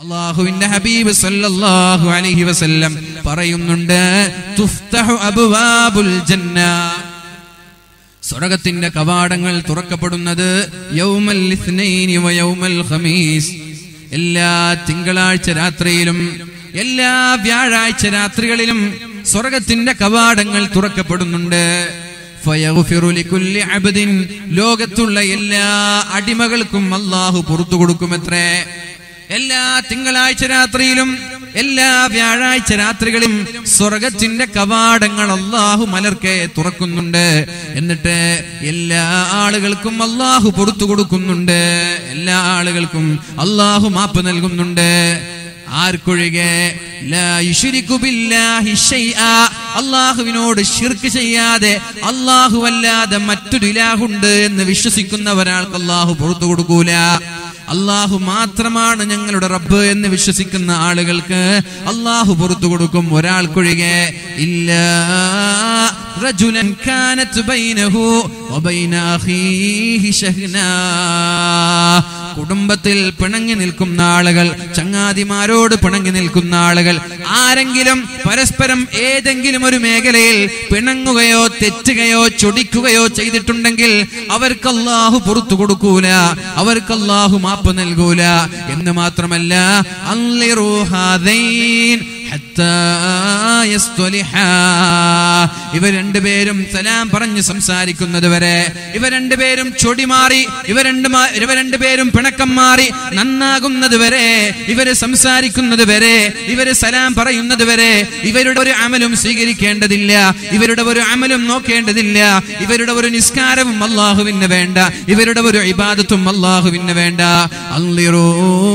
അള്ളാഹുവിന്റെ ഹബീബ് സല്ലല്ലാഹു അലൈഹി വസല്ലം പറയുന്നുണ്ട് തുഫ്തഹു അബ്വാബുൽ ജന്ന സ്വർഗത്തിന്റെ കവാടങ്ങൾ തുറക്കപ്പെടുന്നത് യൗമൽ ഇസ്നൈനി വ യൗമൽ ഖമീസ് എല്ലാ തിങ്കളാഴ്ച രാത്രിയിലും എല്ലാ വ്യാഴാഴ്ച രാത്രികളിലും സ്വർഗത്തിന്റെ കവാടങ്ങൾ തുറക്കപ്പെടുന്നുണ്ട് ഫയഗ്ഫിറു ലികുല്ലി അബ്ദിൻ ലോകത്തുള്ള എല്ലാ അടിമകൾക്കും അള്ളാഹു പുറത്തു കൊടുക്കുമത്രേ എല്ലാ തിങ്കളാഴ്ച രാത്രിയിലും എല്ലാ വ്യാഴാഴ്ച രാത്രികളും സ്വർഗത്തിന്റെ കവാടങ്ങൾ അള്ളാഹു മലർക്കെ തുറക്കുന്നുണ്ട് എന്നിട്ട് എല്ലാ ആളുകൾക്കും അള്ളാഹു പുറത്തു കൊടുക്കുന്നുണ്ട് എല്ലാ ആളുകൾക്കും അള്ളാഹു മാപ്പ് നൽകുന്നുണ്ട് ആർക്കൊഴികെ ലാ യുശ്രിക്കു ബില്ലാഹി ശൈആ. അള്ളാഹുവിനോട് ഷിർക്ക് ചെയ്യാതെ അള്ളാഹു അല്ലാതെ മറ്റൊരു ഇലാഹുണ്ട് എന്ന് വിശ്വസിക്കുന്ന ഒരാൾക്ക് അള്ളാഹു പുറത്തു കൊടുക്കൂല അള്ളാഹു മാത്രമാണ് ഞങ്ങളുടെ റബ്ബ് എന്ന് വിശ്വസിക്കുന്ന ആളുകൾക്ക് അള്ളാഹു പുറത്തു കൊടുക്കും ഒരാൾക്കൊഴികെ ഇല്ല റജുലൻ കാനത്ത് ബൈനഹു വബൈന അഖീഹി ശഹ്നാ. കുടുംബത്തിൽ പിണങ്ങി നിൽക്കുന്ന ആളുകൾ ചങ്ങാതിമാരോട് പിണങ്ങി നിൽക്കുന്ന ആളുകൾ ആരെങ്കിലും പരസ്പരം ഏതെങ്കിലും ഒരു മേഖലയിൽ പിണങ്ങുകയോ തെറ്റുകയോ ചൊടിക്കുകയോ ചെയ്തിട്ടുണ്ടെങ്കിൽ അവർക്ക് അള്ളാഹു പുറത്തു കൊടുക്കൂല അവർക്ക് അള്ളാഹു മാപ്പ് നൽകൂല എന്ന് മാത്രമല്ല അൻളിറൂ ഹാദൈൻ ഹത്താ യസ്തലിഹാ. ഇവർ രണ്ടുപേരും സലാം പറഞ്ഞ് സംസാരിക്കുന്നത് വരെ ഇവർ രണ്ടുപേരും ചൊടി മാറി ഇവർ രണ്ട് മാ- ഇവർ രണ്ടുപേരും പിണക്കം മാറി നന്നാകുന്നത് വരെ ഇവര് സംസാരിക്കുന്നത് വരെ ഇവര് സലാം പറയുന്നത് വരെ ഇവരുടെ ഒരു അമലും സ്വീകരിക്കേണ്ടതില്ല ഇവരുടെ ഒരു അമലും നോക്കേണ്ടതില്ല ഇവരുടെ ഒരു നിസ്കാരവും അള്ളാഹുവിന് വേണ്ട ഇവരുടെ ഒരു ഇബാദത്തും അള്ളാഹുവിന് വേണ്ട അൻളിറൂ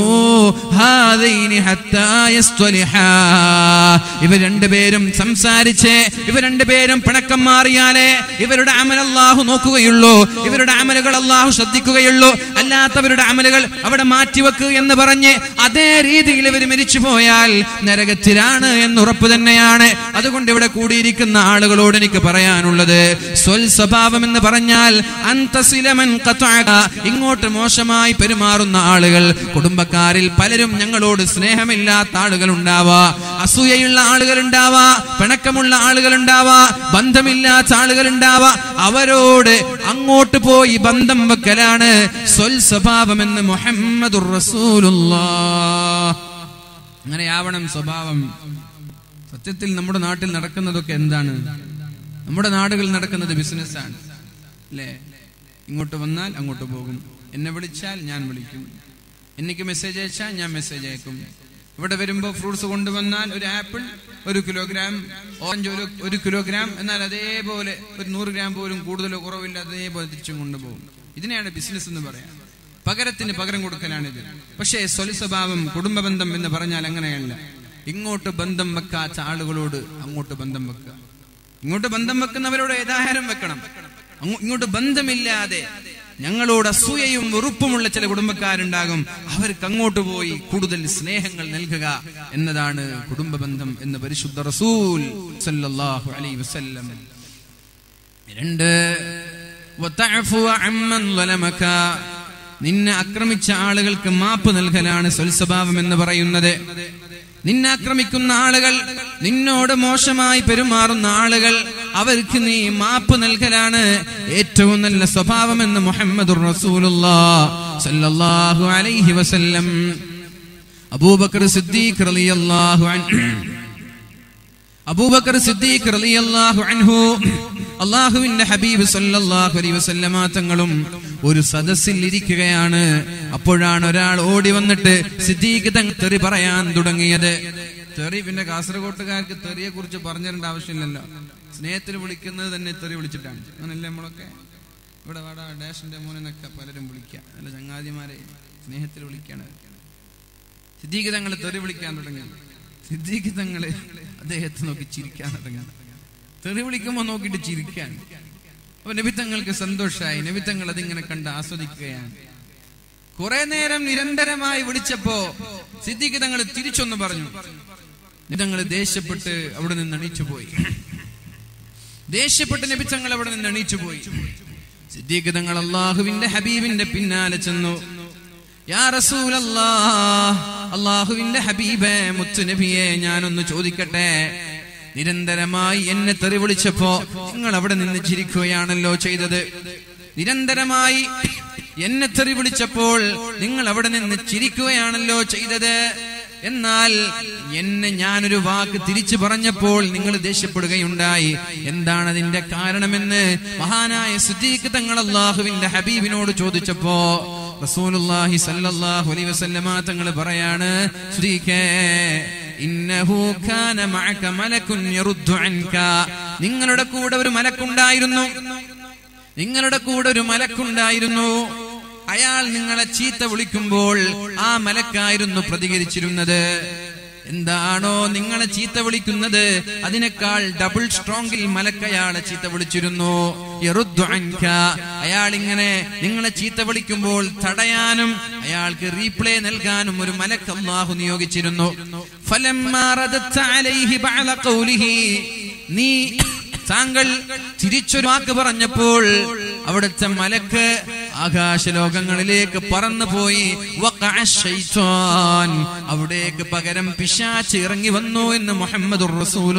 ഹാദൈനി ഹത്താ യസ്തലിഹാ. ഇവർ രണ്ടുപേരും സംസാരിച്ച് ഇവർ രണ്ടുപേരും പിണക്കം മാറിയാലേ ഇവരുടെ അമൽ അള്ളാഹു നോക്കുകയുള്ളൂ ഇവരുടെ അമലുകൾ അള്ളാഹു ശ്രദ്ധിക്കുകയുള്ളൂ അല്ലാത്തവരുടെ അമലുകൾ അവിടെ മാറ്റിവെക്കുക എന്ന് പറഞ്ഞ് അതേ രീതിയിൽ ഇവർ മരിച്ചു പോയാൽ നരകത്തിലാണ് എന്ന് ഉറപ്പ് തന്നെയാണ് അതുകൊണ്ട് ഇവിടെ കൂടിയിരിക്കുന്ന ആളുകളോട് എനിക്ക് പറയാനുള്ളത് സ്വൽ സ്വഭാവം എന്ന് പറഞ്ഞാൽ അന്തസിലമൻ ഖത്അക. ഇങ്ങോട്ട് മോശമായി പെരുമാറുന്ന ആളുകൾ കുടുംബക്കാരിൽ പലരും ഞങ്ങളോട് സ്നേഹമില്ലാത്ത ആളുകൾ ഉണ്ടാവാ അസൂയയുള്ള ആളുകൾ ഉണ്ടാവാ പിണക്കമുള്ള ആളുകൾ ഉണ്ടാവാ ബന്ധമില്ലാത്ത ആളുകൾ ഉണ്ടാവാ അവരോട് അങ്ങോട്ട് പോയി ബന്ധം വെക്കലാണ് സ്വൽ സ്വഭാവമെന്ന് മുഹമ്മദുർ റസൂലുള്ളാഹ് അങ്ങനെയാവണം സ്വഭാവം സത്യത്തിൽ നമ്മുടെ നാട്ടിൽ നടക്കുന്നതൊക്കെ എന്താണ് നമ്മുടെ നാടുകളിൽ നടക്കുന്നത് ബിസിനസ്സാണ് അല്ലേ ഇങ്ങോട്ട് വന്നാൽ അങ്ങോട്ട് പോകും എന്നെ വിളിച്ചാൽ ഞാൻ വിളിക്കും എനിക്ക് മെസ്സേജ് അയച്ചാൽ ഞാൻ മെസ്സേജ് അയക്കും ഇവിടെ വരുമ്പോൾ ഫ്രൂട്ട്സ് കൊണ്ടുവന്നാൽ ഒരു ആപ്പിൾ ഒരു കിലോഗ്രാം ഓറഞ്ച് ഒരു ഒരു കിലോഗ്രാം എന്നാൽ അതേപോലെ ഒരു നൂറ് ഗ്രാം പോലും കൂടുതലോ കുറവില്ല അതേപോലെ തിരിച്ചും കൊണ്ടുപോകും ഇതിനെയാണ് ബിസിനസ് എന്ന് പറയാം പകരത്തിന് പകരം കൊടുക്കലാണിത് പക്ഷേ സ്വല സ്വഭാവം കുടുംബ ബന്ധം എന്ന് പറഞ്ഞാൽ അങ്ങനെയല്ല ഇങ്ങോട്ട് ബന്ധം വെക്കാത്ത ആളുകളോട് അങ്ങോട്ട് ബന്ധം വെക്കുക ഇങ്ങോട്ട് ബന്ധം വെക്കുന്നവരോട് ഏതായാലും വെക്കണം അങ്ങോ- ഇങ്ങോട്ട് ബന്ധമില്ലാതെ ഞങ്ങളോട് അസൂയയും വെറുപ്പുമുള്ള ചില കുടുംബക്കാരുണ്ടാകും അവർക്ക് അങ്ങോട്ട് പോയി കൂടുതൽ സ്നേഹങ്ങൾ നൽകുക എന്നതാണ് കുടുംബ ബന്ധം എന്ന് പരിശുദ്ധ റസൂൽ സല്ലല്ലാഹു അലൈഹി വസല്ലം രണ്ട് വതഅഫു അമ്മൻ ളലമക. നിന്നെ ആക്രമിച്ച ആളുകൾക്ക് മാപ്പ് നൽകലാണ് സ്വൽസ്വഭാവം എന്ന് പറയുന്നത് നിന്നെ ആക്രമിക്കുന്ന ആളുകൾ നിന്നോട് മോശമായി പെരുമാറുന്ന ആളുകൾ അവർക്ക് നീ മാപ്പ് നൽകലാണ് ഏറ്റവും നല്ല സ്വഭാവം എന്ന് മുഹമ്മദുർ റസൂലുള്ളാഹ് സല്ലല്ലാഹു അലൈഹി വസല്ലം അബൂബക്കർ സിദ്ദീഖ് റളിയല്ലാഹു അൻഹു അബൂബക്കർ സിദ്ദീഖ് റളിയല്ലാഹു അൻഹു അള്ളാഹുവിന്റെ ഹബീബ് സല്ലല്ലാഹു അലൈഹി വസല്ലമ തങ്ങളും ഒരു സദസ്സിൽ ഇരിക്കുകയാണ് അപ്പോഴാണ് ഒരാൾ ഓടി വന്നിട്ട് സിദ്ദീഖ് തങ്ങൾ തെറി പറയാൻ തുടങ്ങിയത് തെറി പിന്നെ കാസർഗോട്ടുകാർക്ക് തെറിയെ കുറിച്ച് പറഞ്ഞിരേണ്ട ആവശ്യമില്ലല്ലോ സ്നേഹത്തിന് വിളിക്കുന്നത് തന്നെ തെറി വിളിച്ചിട്ടാണ് അങ്ങനല്ലേ നമ്മളൊക്കെ ഇവിടെ വാടാ ഡാഷിന്റെ മോനെന്നൊക്കെ പലരും വിളിക്കുക അല്ല ചങ്ങാതിമാരെ സ്നേഹത്തിൽ വിളിക്കാണ് സിദ്ദീഖ് തങ്ങൾ തെറി വിളിക്കാൻ തുടങ്ങി സിദ്ദീഖ് തങ്ങള് അദ്ദേഹത്തെ നോക്കി ചിരിക്കാൻ തുടങ്ങി തെറി വിളിക്കുമ്പോ നോക്കിയിട്ട് ചിരിക്കാൻ അപ്പൊ നബിത്തങ്ങൾക്ക് സന്തോഷമായി നബിത്തങ്ങൾ അതിങ്ങനെ കണ്ട് ആസ്വദിക്കുകയാണ് കുറെ നേരം നിരന്തരമായി വിളിച്ചപ്പോ സിദ്ദീഖ് തങ്ങൾ തിരിച്ചൊന്ന് പറഞ്ഞു നബിത്തങ്ങൾ ദേഷ്യപ്പെട്ട് അവിടെ നിന്ന് എണീച്ചു പോയി ദേഷ്യപ്പെട്ട് നബിത്തങ്ങൾ അവിടെ നിന്ന് എണീച്ചു പോയി സിദ്ദീഖ് തങ്ങൾ അള്ളാഹുവിന്റെ ഹബീബിന്റെ പിന്നാലെ ചെന്നു യാ റസൂലല്ലാഹ് അള്ളാഹുവിന്റെ ഹബീബെ മുത്തുനബിയെ ഞാനൊന്ന് ചോദിക്കട്ടെ നിരന്തരമായി എന്നെ തെറി വിളിച്ചപ്പോ നിങ്ങൾ അവിടെ നിന്ന് ചിരിക്കുകയാണല്ലോ ചെയ്തത് നിരന്തരമായി എന്നെ തെറി വിളിച്ചപ്പോൾ നിങ്ങൾ അവിടെ നിന്ന് ചിരിക്കുകയാണല്ലോ ചെയ്തത് എന്നാൽ എന്നെ ഞാനൊരു വാക്ക് തിരിച്ചു പറഞ്ഞപ്പോൾ നിങ്ങൾ ദേഷ്യപ്പെടുകയുണ്ടായി എന്താണ് അതിന്റെ കാരണമെന്ന് മഹാനായ സുദ്ദീഖ് തങ്ങൾ അള്ളാഹുവിന്റെ ഹബീബിനോട് ചോദിച്ചപ്പോ റസൂലുള്ളാഹി സല്ലല്ലാഹു അലൈഹി വസല്ലമ തങ്ങൾ പറയാണ് സുദ്ദീഖേ ഇന്നഹു കാന മഅക മലകുൻ യറുദ്ദു അൻക നിങ്ങളുടെ കൂടെ ഒരു മലക്കുണ്ടായിരുന്നു നിങ്ങളുടെ കൂടെ ഒരു മലക്കുണ്ടായിരുന്നു അയാൾ നിങ്ങളെ ചീത്ത വിളിക്കുമ്പോൾ ആ മലക്കായിരുന്നു പ്രതികരിച്ചിരുന്നത് എന്താണോ നിങ്ങളെ ചീത്ത വിളിക്കുന്നത് അതിനേക്കാൾ ഡബിൾ സ്ട്രോങ്ങിൽ മലക്കയാളെ ചീത്ത വിളിച്ചിരുന്നു യറുദ്ദു അൻക. അയാൾ ഇങ്ങനെ നിങ്ങളെ ചീത്ത വിളിക്കുമ്പോൾ തടയാനും അയാൾക്ക് റീപ്ലേ നൽകാനും ഒരു മലക്ക് അള്ളാഹു നിയോഗിച്ചിരുന്നു ഫലമ്മാ റദത്ത അലൈഹി ബഅല ഖൗലിഹി നീ താങ്കൾ തിരിച്ചൊരു വാക്ക് പറഞ്ഞപ്പോൾ അവിടുത്തെ മലക്ക് ആകാശലോകങ്ങളിലേക്ക് പറന്നുപോയി വഖഅ ശൈത്വാൻ. അവിടേക്ക് പകരം പിശാച്ച് ഇറങ്ങി വന്നു എന്ന് മുഹമ്മദ്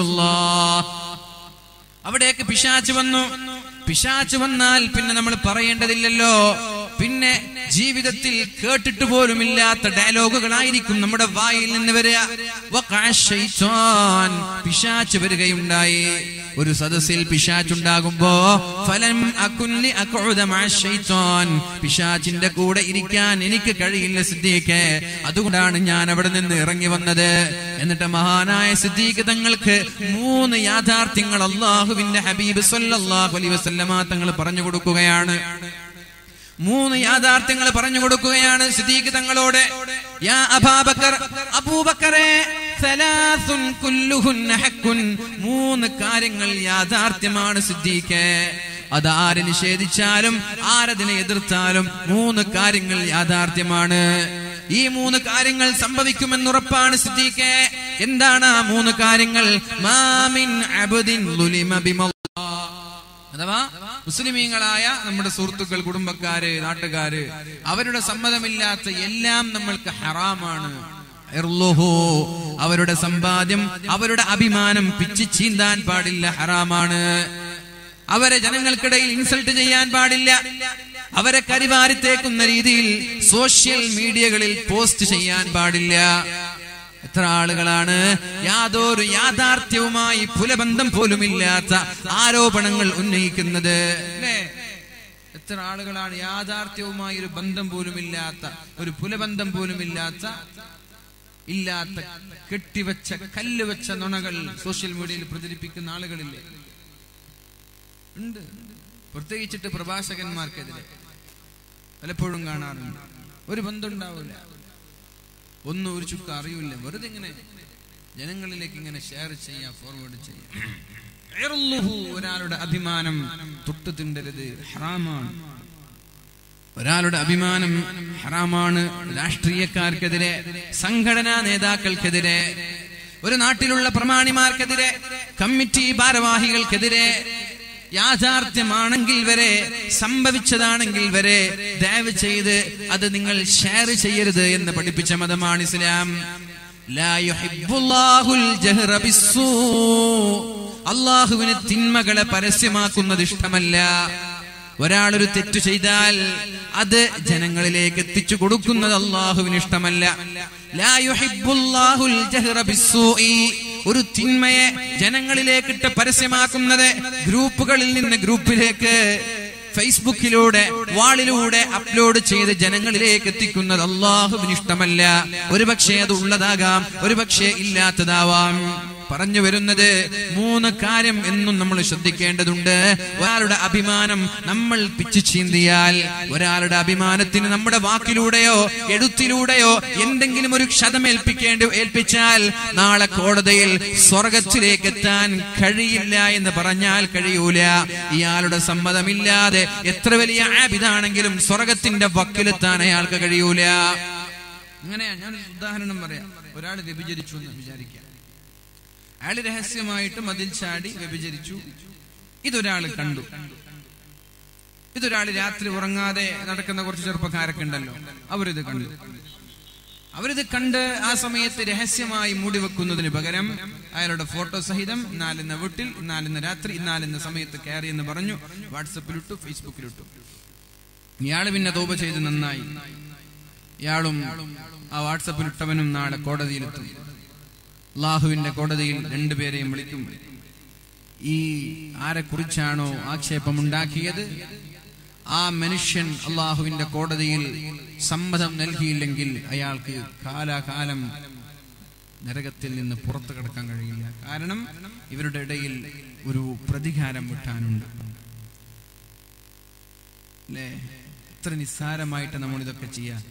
അവിടേക്ക് പിശാച്ച് വന്നു പിശാച്ച് വന്നാൽ പിന്നെ നമ്മൾ പറയേണ്ടതില്ലല്ലോ പിന്നെ ജീവിതത്തിൽ കേട്ടിട്ട് പോലുമില്ലാത്ത ഡയലോഗുകളായിരിക്കും നമ്മുടെ വായിൽ നിന്ന് വരിക വഖഅ ശൈത്വാൻ. പിശാച്ച് വരികയുണ്ടായി ഒരു സദസ്സിൽ പിശാച്ചുണ്ടാകുമ്പോ ഫലം അകുല്ലി അഖഉദ മഅ ശൈത്വാൻ. പിശാച്ചിന്റെ കൂടെ ഇരിക്കാൻ എനിക്ക് കഴിയില്ല സിദ്ദീഖ് അതുകൊണ്ടാണ് ഞാൻ അവിടെ നിന്ന് ഇറങ്ങി വന്നത് എന്നിട്ട് മഹാനായ സിദ്ദീഖ് തങ്ങൾക്ക് മൂന്ന് യാഥാർത്ഥ്യങ്ങൾ അള്ളാഹുവിന്റെ ഹബീബ് സല്ലല്ലാഹു അലൈഹി വസല്ലമ തങ്ങൾ പറഞ്ഞു കൊടുക്കുകയാണ് മൂന്ന് യാഥാർത്ഥ്യങ്ങൾ പറഞ്ഞു കൊടുക്കുകയാണ് സിദ്ദീഖ് തങ്ങളോട് യാ അബാബക്കർ അബൂബക്കറെ സലാസുൻ കുല്ലുഹുന്ന ഹക്കുൻ മൂന്ന് കാര്യങ്ങൾ യാഥാർത്ഥ്യമാണ് സിദ്ദീഖ് അത് ആര് നിഷേധിച്ചാലും ആരതിനെ എതിർത്താലും മൂന്ന് കാര്യങ്ങൾ യാഥാർത്ഥ്യമാണ് ഈ മൂന്ന് കാര്യങ്ങൾ സംഭവിക്കുമെന്നുറപ്പാണ് സിദ്ദീഖ് എന്താണ് ആ മൂന്ന് കാര്യങ്ങൾ മാമിൻ അബ്ദിൻ ളുലിമ ബിമല്ലാ അഥവാ മുസ്ലിമീങ്ങളായ നമ്മുടെ സുഹൃത്തുക്കൾ കുടുംബക്കാര് നാട്ടുകാര് അവരുടെ സമ്മതമില്ലാത്ത എല്ലാം നമ്മൾക്ക് ഹറാമാണ് ഇർളുഹു. അവരുടെ സമ്പാദ്യം അവരുടെ അഭിമാനം പിച്ചു ചീന്താൻ പാടില്ല ഹറാമാണ് അവരെ ജനങ്ങൾക്കിടയിൽ ഇൻസൾട്ട് ചെയ്യാൻ പാടില്ല അവരെ കരിവാരിത്തേക്കുന്ന രീതിയിൽ സോഷ്യൽ മീഡിയകളിൽ പോസ്റ്റ് ചെയ്യാൻ പാടില്ല എത്ര ആളുകളാണ് യാതൊരു യാഥാർത്ഥ്യവുമായി പുലബന്ധം പോലുമില്ലാത്ത ആരോപണങ്ങൾ ഉന്നയിക്കുന്നത് അല്ലേ എത്ര ആളുകളാണ് യാഥാർത്ഥ്യവുമായി ഒരു ബന്ധം പോലുമില്ലാത്ത ഒരു പുലബന്ധം പോലുമില്ലാത്ത ഇല്ലാത്ത കെട്ടിവെച്ച കല്ല് വെച്ച നുണകൾ സോഷ്യൽ മീഡിയയിൽ പ്രചരിപ്പിക്കുന്ന ആളുകളില്ലേ ഉണ്ട് പ്രത്യേകിച്ചിട്ട് പ്രഭാഷകന്മാർക്കെതിരെ പലപ്പോഴും കാണാറുണ്ട് ഒരു ബന്ധം ഉണ്ടാവില്ല ഒന്നും ഒരു ചുക്ക് അറിയില്ല വെറുതെ ഇങ്ങനെ ജനങ്ങളിലേക്ക് ഇങ്ങനെ ഷെയർ ചെയ്യാം ഫോർവേഡ് ചെയ്യാം ഇർളുഹു, ഒരാളുടെ അഭിമാനം തൊട്ടു തിണ്ടരുത് ഹറാമാണ് ഒരാളുടെ അഭിമാനം ഹറാമാണ് രാഷ്ട്രീയക്കാർക്കെതിരെ സംഘടനാ നേതാക്കൾക്കെതിരെ ഒരു നാട്ടിലുള്ള പ്രമാണിമാർക്കെതിരെ കമ്മിറ്റി ഭാരവാഹികൾക്കെതിരെ യാഥാർത്ഥ്യമാണെങ്കിൽ വരെ സംഭവിച്ചതാണെങ്കിൽ വരെ ദയവ് ചെയ്ത് അത് നിങ്ങൾ ഷെയർ ചെയ്യരുത് എന്ന് പഠിപ്പിച്ച മതമാണ് ഇസ്ലാം ലാ യുഹിബ്ബുല്ലാഹുൽ ജഹ്റ ബിസ്സൂ. അള്ളാഹുവിന് തിന്മകളെ പരസ്യമാക്കുന്നത് ഇഷ്ടമല്ല ഒരാളൊരു തെറ്റു ചെയ്താൽ അത് ജനങ്ങളിലേക്ക് എത്തിച്ചു കൊടുക്കുന്നത് അള്ളാഹുവിന് ഇഷ്ടമല്ല ലാ യുഹിബ്ബുല്ലാഹുൽ ജഹ്റ ബിസ്സൂഇ. ഒരു തിന്മയെ ജനങ്ങളിലേക്കിട്ട് പരസ്യമാക്കുന്നത് ഗ്രൂപ്പുകളിൽ നിന്ന് ഗ്രൂപ്പിലേക്ക് ഫേസ്ബുക്കിലൂടെ വാളിലൂടെ അപ്ലോഡ് ചെയ്ത് ജനങ്ങളിലേക്ക് എത്തിക്കുന്നത് അള്ളാഹുവിന് ഇഷ്ടമല്ല ഒരുപക്ഷെ അത് ഉള്ളതാകാം ഒരുപക്ഷെ ഇല്ലാത്തതാവാം പറഞ്ഞു വരുന്നത് മൂന്ന് കാര്യം എന്നും നമ്മൾ ശ്രദ്ധിക്കേണ്ടതുണ്ട് ഒരാളുടെ അഭിമാനം നമ്മൾ പിച്ചു ചീന്തിയാൽ ഒരാളുടെ അഭിമാനത്തിന് നമ്മുടെ വാക്കിലൂടെയോ എഴുത്തിലൂടെയോ എന്തെങ്കിലും ഒരു ക്ഷതമേൽപ്പിക്കേണ്ടി ഏൽപ്പിച്ചാൽ നാളെ കോടതിയിൽ സ്വർഗത്തിലേക്ക് എത്താൻ കഴിയില്ല എന്ന് പറഞ്ഞാൽ കഴിയൂല ഇയാളുടെ സമ്മതമില്ലാതെ എത്ര വലിയ ആബിദാണെങ്കിലും സ്വർഗത്തിന്റെ വക്കിലെത്താൻ അയാൾക്ക് കഴിയൂല അങ്ങനെയാ ഞാനൊരു ഉദാഹരണം പറയാം ഒരാൾ വ്യഭിചരിച്ചു എന്ന് വിചാരിക്കാം അയാൾ രഹസ്യമായിട്ട് മതിൽ ചാടി വ്യഭിചരിച്ചു ഇതൊരാൾ കണ്ടു ഇതൊരാൾ രാത്രി ഉറങ്ങാതെ നടക്കുന്ന കുറച്ച് ചെറുപ്പക്കാരൊക്കെ ഉണ്ടല്ലോ അവരിത് കണ്ടു അവരിത് കണ്ട് ആ സമയത്ത് രഹസ്യമായി മൂടി വെക്കുന്നതിന് പകരം അയാളുടെ ഫോട്ടോ സഹിതം ഇന്നാലിന്ന വീട്ടിൽ ഇന്നാലിന്ന രാത്രി ഇന്നാലിന്ന സമയത്ത് കയറി എന്ന് പറഞ്ഞു വാട്സപ്പിലിട്ടു ഫേസ്ബുക്കിലിട്ടു ഇയാള് പിന്നെ തോപ ചെയ്ത് നന്നായി ഇയാളും ആ വാട്സപ്പിലിട്ടവനും നാളെ കോടതിയിലെത്തും അള്ളാഹുവിന്റെ കോടതിയിൽ രണ്ടുപേരെയും വിളിക്കും ഈ ആരെക്കുറിച്ചാണോ ആക്ഷേപമുണ്ടാക്കിയത് ആ മനുഷ്യൻ അള്ളാഹുവിന്റെ കോടതിയിൽ സമ്മതം നൽകിയില്ലെങ്കിൽ അയാൾക്ക് കാലാകാലം നരകത്തിൽ നിന്ന് പുറത്തു കിടക്കാൻ കഴിയില്ല കാരണം ഇവരുടെ ഇടയിൽ ഒരു പ്രതികാരം വിട്ടാനുണ്ട് അല്ലേ എത്ര നിസ്സാരമായിട്ട് നമ്മൾ ഇതൊക്കെ ചെയ്യാം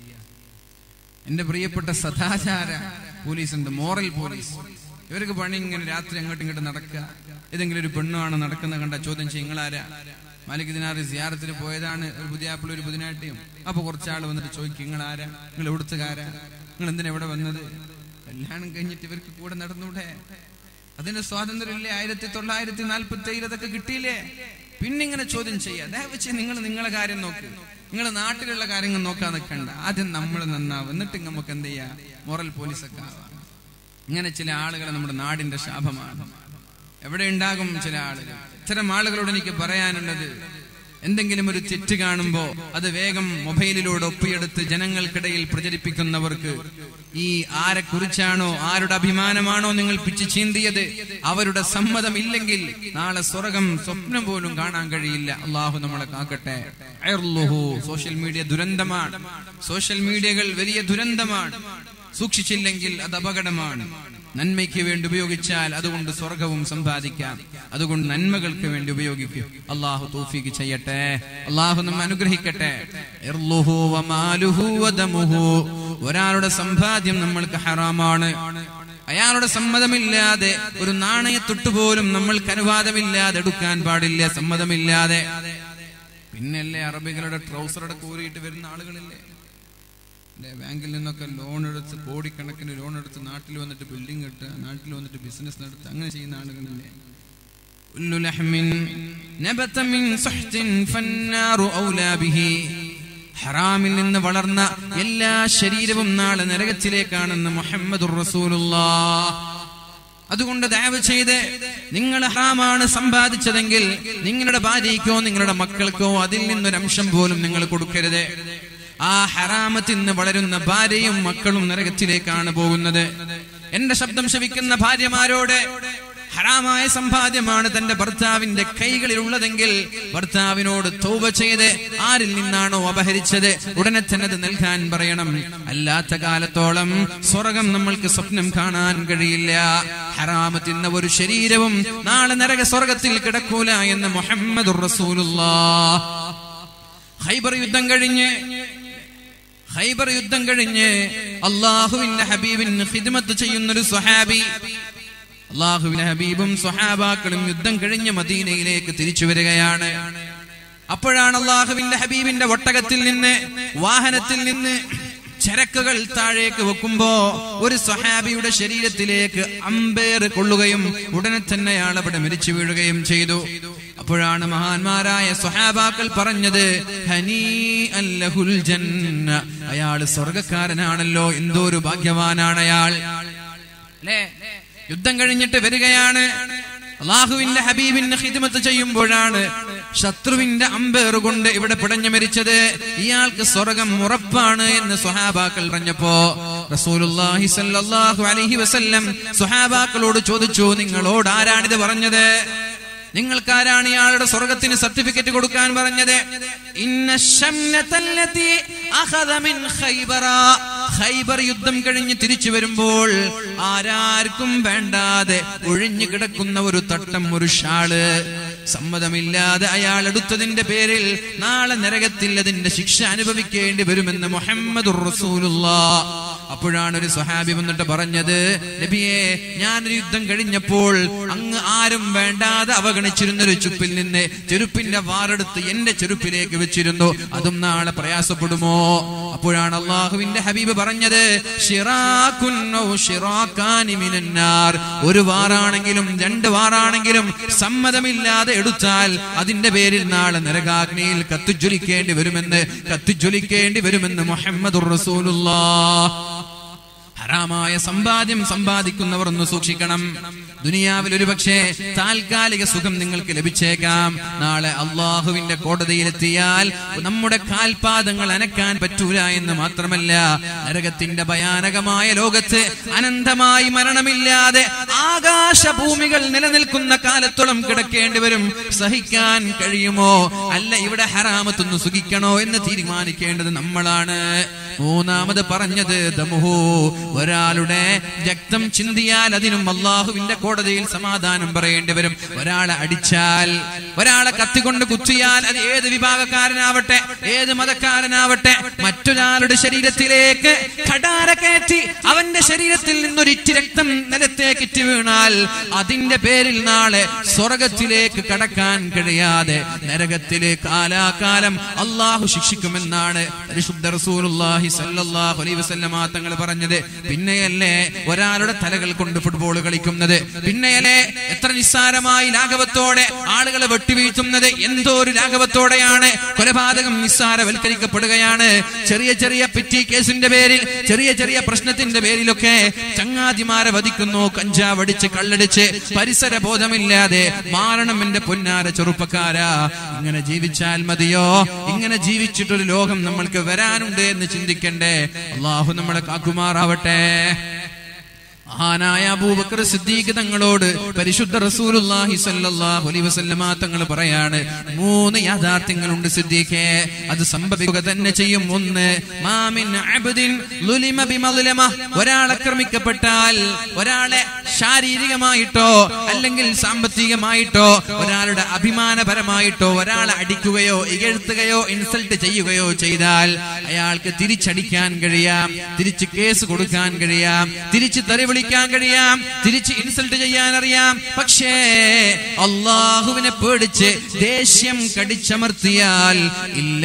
എന്റെ പ്രിയപ്പെട്ട സദാചാര പോലീസ് ഉണ്ട് മോറൽ പോലീസ് ഇവർക്ക് പണി ഇങ്ങനെ രാത്രി അങ്ങോട്ടും ഇങ്ങോട്ടും നടക്കുക ഏതെങ്കിലും ഒരു പെണ്ണാണ് നടക്കുന്ന കണ്ട ചോദ്യം ചെയ്യും നിങ്ങളാരാ മാലിക് ദിനാറ് സിയാറത്തിന് പോയതാണ് ഒരു പുതിയ ആപ്പിൾ ഒരു പുതിനാട്ടിയും അപ്പൊ കുറച്ചാൾ വന്നിട്ട് ചോദിക്കും നിങ്ങൾ ആരാ നിങ്ങൾ എവിടുത്തുകാരാ നിങ്ങൾ എന്തിനാ ഇവിടെ വന്നത് കല്യാണം കഴിഞ്ഞിട്ട് ഇവർക്ക് കൂടെ നടന്നൂടെ അതിന്റെ സ്വാതന്ത്ര്യമില്ലേ ആയിരത്തി തൊള്ളായിരത്തി നാൽപ്പത്തി ഏഴിൽ അതൊക്കെ കിട്ടിയില്ലേ പിന്നെ ഇങ്ങനെ ചോദ്യം ചെയ്യാ ദയവച്ച് നിങ്ങൾ നിങ്ങളെ കാര്യം നോക്ക് നിങ്ങളെ നാട്ടിലുള്ള കാര്യങ്ങൾ നോക്കാൻ നിൽക്കണ്ട ആദ്യം നമ്മൾ നന്നാവും എന്നിട്ട് നമുക്ക് എന്ത് ചെയ്യാം മോറൽ പോലീസൊക്കെ ആവാം ഇങ്ങനെ ചില ആളുകൾ നമ്മുടെ നാടിന്റെ ശാപമാണ് എവിടെ ഉണ്ടാകും ചില ആളുകൾ ഇത്തരം ആളുകളോട് എനിക്ക് പറയാനുള്ളത് എന്തെങ്കിലും ഒരു തെറ്റ് കാണുമ്പോ അത് വേഗം മൊബൈലിലൂടെ ഒപ്പിയെടുത്ത് ജനങ്ങൾക്കിടയിൽ പ്രചരിപ്പിക്കുന്നവർക്ക് ഈ ആരെ കുറിച്ചാണോ ആരുടെ അഭിമാനമാണോ നിങ്ങൾ പിച്ചു ചീന്തിയത് അവരുടെ സമ്മതം ഇല്ലെങ്കിൽ നാളെ സ്വർഗം സ്വപ്നം പോലും കാണാൻ കഴിയില്ല അള്ളാഹു നമ്മളെ കാക്കട്ടെ അയർലുഹു. സോഷ്യൽ മീഡിയ ദുരന്തമാണ് സോഷ്യൽ മീഡിയകൾ വലിയ ദുരന്തമാണ് സൂക്ഷിച്ചില്ലെങ്കിൽ അത് അപകടമാണ് നന്മയ്ക്ക് വേണ്ടി ഉപയോഗിച്ചാൽ അതുകൊണ്ട് സ്വർഗവും സമ്പാദിക്കാം അതുകൊണ്ട് നന്മകൾക്ക് വേണ്ടി ഉപയോഗിക്കും അള്ളാഹു തൗഫീഖ് ചെയ്യട്ടെ അള്ളാഹു നമ്മെ അനുഗ്രഹിക്കട്ടെ ഇർലുഹു വമാലുഹു വദമുഹു. ഒരാളുടെ സമ്പാദ്യം നമ്മൾക്ക് ഹറാമാണ് അയാളുടെ സമ്മതമില്ലാതെ ഒരു നാണയത്തൊട്ടുപോലും നമ്മൾക്ക് അനുവാദമില്ലാതെ എടുക്കാൻ പാടില്ല സമ്മതമില്ലാതെ പിന്നല്ലേ അറബികളുടെ ട്രൗസറുടെ കൂറിയിട്ട് വരുന്ന ആളുകളില്ലേ അല്ലേ ബാങ്കിൽ നിന്നൊക്കെ ലോൺ എടുത്ത് കോടിക്കണക്കിന് ലോൺ എടുത്ത് നാട്ടിൽ വന്നിട്ട് ബിൽഡിംഗ് കെട്ടുക നാട്ടിൽ വന്നിട്ട് ബിസിനസ് നടത്തുക അങ്ങനെ ചെയ്യുന്ന ആളുകളില്ലേ كل لحم نبت من سحت فالنار أولى به ഹറാമിൽ നിന്ന് വളർന്ന എല്ലാ ശരീരവും നാളെ നരകത്തിലേക്കാണെന്ന് മുഹമ്മദുർ റസൂലുള്ളാഹ് അതുകൊണ്ട് ദയവ് ചെയ്ത് നിങ്ങൾ ഹറാമാണ് സമ്പാദിച്ചതെങ്കിൽ നിങ്ങളുടെ ഭാര്യയ്ക്കോ നിങ്ങളുടെ മക്കൾക്കോ അതിൽ നിന്നൊരംശം പോലും നിങ്ങൾ കൊടുക്കരുത് ആ ഹറാമത്തിൽ നിന്ന് വളരുന്ന ഭാര്യയും മക്കളും നരകത്തിലേക്കാണ് പോകുന്നത് എന്റെ ശബ്ദം ശവിക്കുന്ന ഭാര്യമാരോട് ഹറാമായ സമ്പാദ്യമാണ് തന്റെ ഭർത്താവിന്റെ കൈകളിൽ ഉള്ളതെങ്കിൽ ഭർത്താവിനോട് തൗബ ചെയ്ത് ആരിൽ നിന്നാണോ അപഹരിച്ചത് ഉടനെ തന്നെ അത് നൽകാൻ പറയണം അല്ലാത്ത കാലത്തോളം സ്വർഗം നമ്മൾക്ക് സ്വപ്നം കാണാൻ കഴിയില്ല ഹറാമ തിന്ന ഒരു ശരീരവും നാളെ നരക സ്വർഗത്തിൽ കിടക്കൂല എന്ന് മുഹമ്മദ് ഹൈബർ യുദ്ധം കഴിഞ്ഞ് ഹൈബർ യുദ്ധം കഴിഞ്ഞ് അള്ളാഹുവിന്റെ ഹബീബിന് ഹിദ്മത്ത് ചെയ്യുന്നൊരു സ്വഹാബി അള്ളാഹുവിന്റെ ഹബീബും സ്വഹാബാക്കളും യുദ്ധം കഴിഞ്ഞ് മദീനയിലേക്ക് തിരിച്ചു വരികയാണ് അപ്പോഴാണ് അള്ളാഹുവിന്റെ ഹബീബിന്റെ ഒട്ടകത്തിൽ നിന്ന് വാഹനത്തിൽ നിന്ന് ചരക്കുകൾ താഴേക്ക് വെക്കുമ്പോ ഒരു സ്വഹാബിയുടെ ശരീരത്തിലേക്ക് അമ്പേർ കൊള്ളുകയും ഉടനെ തന്നെ അയാൾ അവിടെ മരിച്ചു വീഴുകയും ചെയ്തു അപ്പോഴാണ് മഹാന്മാരായ സ്വഹാബാക്കൾ പറഞ്ഞത് ഹനീ അല്ലഹുൽ ജന്ന അയാൾ സ്വർഗക്കാരനാണല്ലോ എന്തോ ഒരു ഭാഗ്യവാനാണ് അയാൾ അല്ലേ യുദ്ധം കഴിഞ്ഞിട്ട് വരികയാണ് അള്ളാഹുവിന്റെ ഹബീബിന്റെ ഹിദ്മത്ത് ചെയ്യുമ്പോഴാണ് ശത്രുവിന്റെ അമ്പേർ കൊണ്ട് ഇവിടെ പിടഞ്ഞു മരിച്ചത് ഇയാൾക്ക് സ്വർഗം ഉറപ്പാണ് എന്ന് സ്വഹാബാക്കൾ പറഞ്ഞപ്പോ റസൂലുള്ളാഹി സ്വല്ലല്ലാഹു അലൈഹി വസല്ലം സ്വഹാബാക്കളോട് ചോദിച്ചു നിങ്ങളോട് ആരാണിത് പറഞ്ഞത് നിങ്ങൾക്കാരാണ് ഇയാളുടെ സ്വർഗത്തിന് സർട്ടിഫിക്കറ്റ് കൊടുക്കാൻ പറഞ്ഞത് ഇന്ന ശംനതല്ലതി അഖദ മിൻ ഖൈബറ ഖൈബർ യുദ്ധം കഴിഞ്ഞ് തിരിച്ചു വരുമ്പോൾ ആരാർക്കും വേണ്ടാതെ ഒഴിഞ്ഞു കിടക്കുന്ന ഒരു തട്ടം ഒരു ഷാള് സമ്മതമില്ലാതെ അയാൾ എടുത്തതിന്റെ പേരിൽ നാളെ നരകത്തിൽ അതിന്റെ ശിക്ഷ അനുഭവിക്കേണ്ടി വരുമെന്ന് മുഹമ്മദ് അപ്പോഴാണ് ഒരു സ്വഹാബി വന്നിട്ട് പറഞ്ഞത് നബിയെ ഞാനൊരു യുദ്ധം കഴിഞ്ഞപ്പോൾ അങ്ങ് ആരും വേണ്ടാതെ അവഗണിച്ചിരുന്ന ഒരു ചുപ്പിൽ നിന്ന് ചെരുപ്പിന്റെ വാറെടുത്ത് എന്റെ ചെരുപ്പിലേക്ക് വെച്ചിരുന്നു അതും നാളെ പ്രയാസപ്പെടുമോ അപ്പോഴാണ് അള്ളാഹുവിന്റെ ഹബീബ് പറഞ്ഞത് ഷിറാഖുൻ ഔ ഷിറാഖാനി മിനന്നാർ. ഒരു വാറാണെങ്കിലും രണ്ട് വാറാണെങ്കിലും സമ്മതമില്ലാതെ എടുത്താൽ അതിന്റെ പേരിൽ നാളെ നരകാഗ്നിയിൽ കത്തുജ്വലിക്കേണ്ടി വരുമെന്ന് കത്തുജ്വലിക്കേണ്ടി വരുമെന്ന് മുഹമ്മദ് ഹറാമായ സമ്പാദ്യം സമ്പാദിക്കുന്നവർ ഒന്ന് സൂക്ഷിക്കണം ദുനിയാവിൽ ഒരു പക്ഷേ താൽക്കാലിക സുഖം നിങ്ങൾക്ക് ലഭിച്ചേക്കാം നാളെ അള്ളാഹുവിന്റെ കോടതിയിലെത്തിയാൽ നമ്മുടെ കാൽപാദങ്ങൾ അനക്കാൻ പറ്റൂല എന്ന് മാത്രമല്ല നരകത്തിന്റെ ഭയാനകമായ ലോകത്ത് അനന്തമായി മരണമില്ലാതെ ആകാശഭൂമികൾ നിലനിൽക്കുന്ന കാലത്തോളം കിടക്കേണ്ടി വരും സഹിക്കാൻ കഴിയുമോ അല്ല ഇവിടെ ഹറാമത്തൊന്ന് സുഖിക്കണോ എന്ന് തീരുമാനിക്കേണ്ടത് നമ്മളാണ് മൂന്നാമത് പറഞ്ഞത് ദമുഹു ഒരാളുടെ രക്തം ചിന്തിയാൽ അതിനും അള്ളാഹുവിന്റെ കോടതിയിൽ സമാധാനം പറയേണ്ടി വരും ഒരാളെ അടിച്ചാൽ ഒരാളെ കത്തിക്കൊണ്ട് കുത്തിയാൽ അത് ഏത് വിഭാഗക്കാരനാവട്ടെ ഏത് മതക്കാരനാവട്ടെ മറ്റൊരാളുടെ ശരീരത്തിലേക്ക് കടാര കയറ്റി അവന്റെ ശരീരത്തിൽ നിന്നൊരിറ്റി രക്തം നിലത്തേക്ക് ഇറ്റി വീണാൽ അതിന്റെ പേരിൽ നാളെ സ്വർഗത്തിലേക്ക് കടക്കാൻ കഴിയാതെ നരകത്തിലെ കാലാകാലം അള്ളാഹു ശിക്ഷിക്കുമെന്നാണ് പരിശുദ്ധ റസൂലുള്ളാഹി സല്ലല്ലാഹു അലൈഹി വസല്ലമ തങ്ങൾ പറഞ്ഞത് പിന്നെയല്ലേ ഒരാളുടെ തലകൾ കൊണ്ട് ഫുട്ബോൾ കളിക്കുന്നത് പിന്നെയല്ലേ എത്ര നിസ്സാരമായി ലാഘവത്തോടെ ആളുകളെ വെട്ടിവീഴ്ത്തുന്നത് എന്തോ ഒരു ലാഘവത്തോടെയാണ് കൊലപാതകം നിസ്സാരവൽക്കരിക്കപ്പെടുകയാണ് ചെറിയ ചെറിയ പിറ്റി കേസിന്റെ പേരിൽ ചെറിയ ചെറിയ പ്രശ്നത്തിന്റെ പേരിലൊക്കെ ചങ്ങാതിമാരെ വധിക്കുന്നു കഞ്ചാവടിച്ച് കള്ളടിച്ച് പരിസര ബോധമില്ലാതെ മാറണം എന്റെ പൊന്നാര ചെറുപ്പക്കാരാ ഇങ്ങനെ ജീവിച്ചാൽ മതിയോ ഇങ്ങനെ ജീവിച്ചിട്ടൊരു ലോകം നമ്മൾക്ക് വരാനുണ്ട് എന്ന് ചിന്തിക്കണ്ടേ അള്ളാഹു നമ്മളെ കാക്കുമാറാവട്ടെ മഹാനായ അബൂബക്കർ സിദ്ദീഖ് തങ്ങളോട് പരിശുദ്ധ റസൂലുള്ളാഹി സ്വല്ലല്ലാഹു അലൈഹി വസല്ലമ തങ്ങൾ പറയാണ് മൂന്ന് യാഥാർത്ഥ്യങ്ങളുണ്ട് സിദ്ദീഖേ അത് സംഭവിക്കുക തന്നെ ചെയ്യും ഒന്ന് മാമിൻ അബ്ദിൻ ലുലിമ ബിമദ്ലമ ഒരാൾ ആക്രമിക്കപ്പെട്ടാൽ ഒരാളെ ശാരീരികമായിട്ടോ അല്ലെങ്കിൽ സാമ്പത്തികമായിട്ടോ ഒരാളുടെ അഭിമാനപരമായിട്ടോ ഒരാളെ അടിക്കുകയോ ഇകഴ്ത്തുകയോ ഇൻസൾട്ട് ചെയ്യുകയോ ചെയ്താൽ അയാൾക്ക് തിരിച്ചടിക്കാൻ കഴിയാം തിരിച്ച് കേസ് കൊടുക്കാൻ കഴിയാം തിരിച്ച് തെറി വിളിക്കാൻ കഴിയാം തിരിച്ച് ഇൻസൾട്ട് ചെയ്യാൻ അറിയാം പക്ഷേ അള്ളാഹുവിനെ പേടിച്ച് ദേഷ്യം കടിച്ചമർത്തിയാൽ ഇല്ല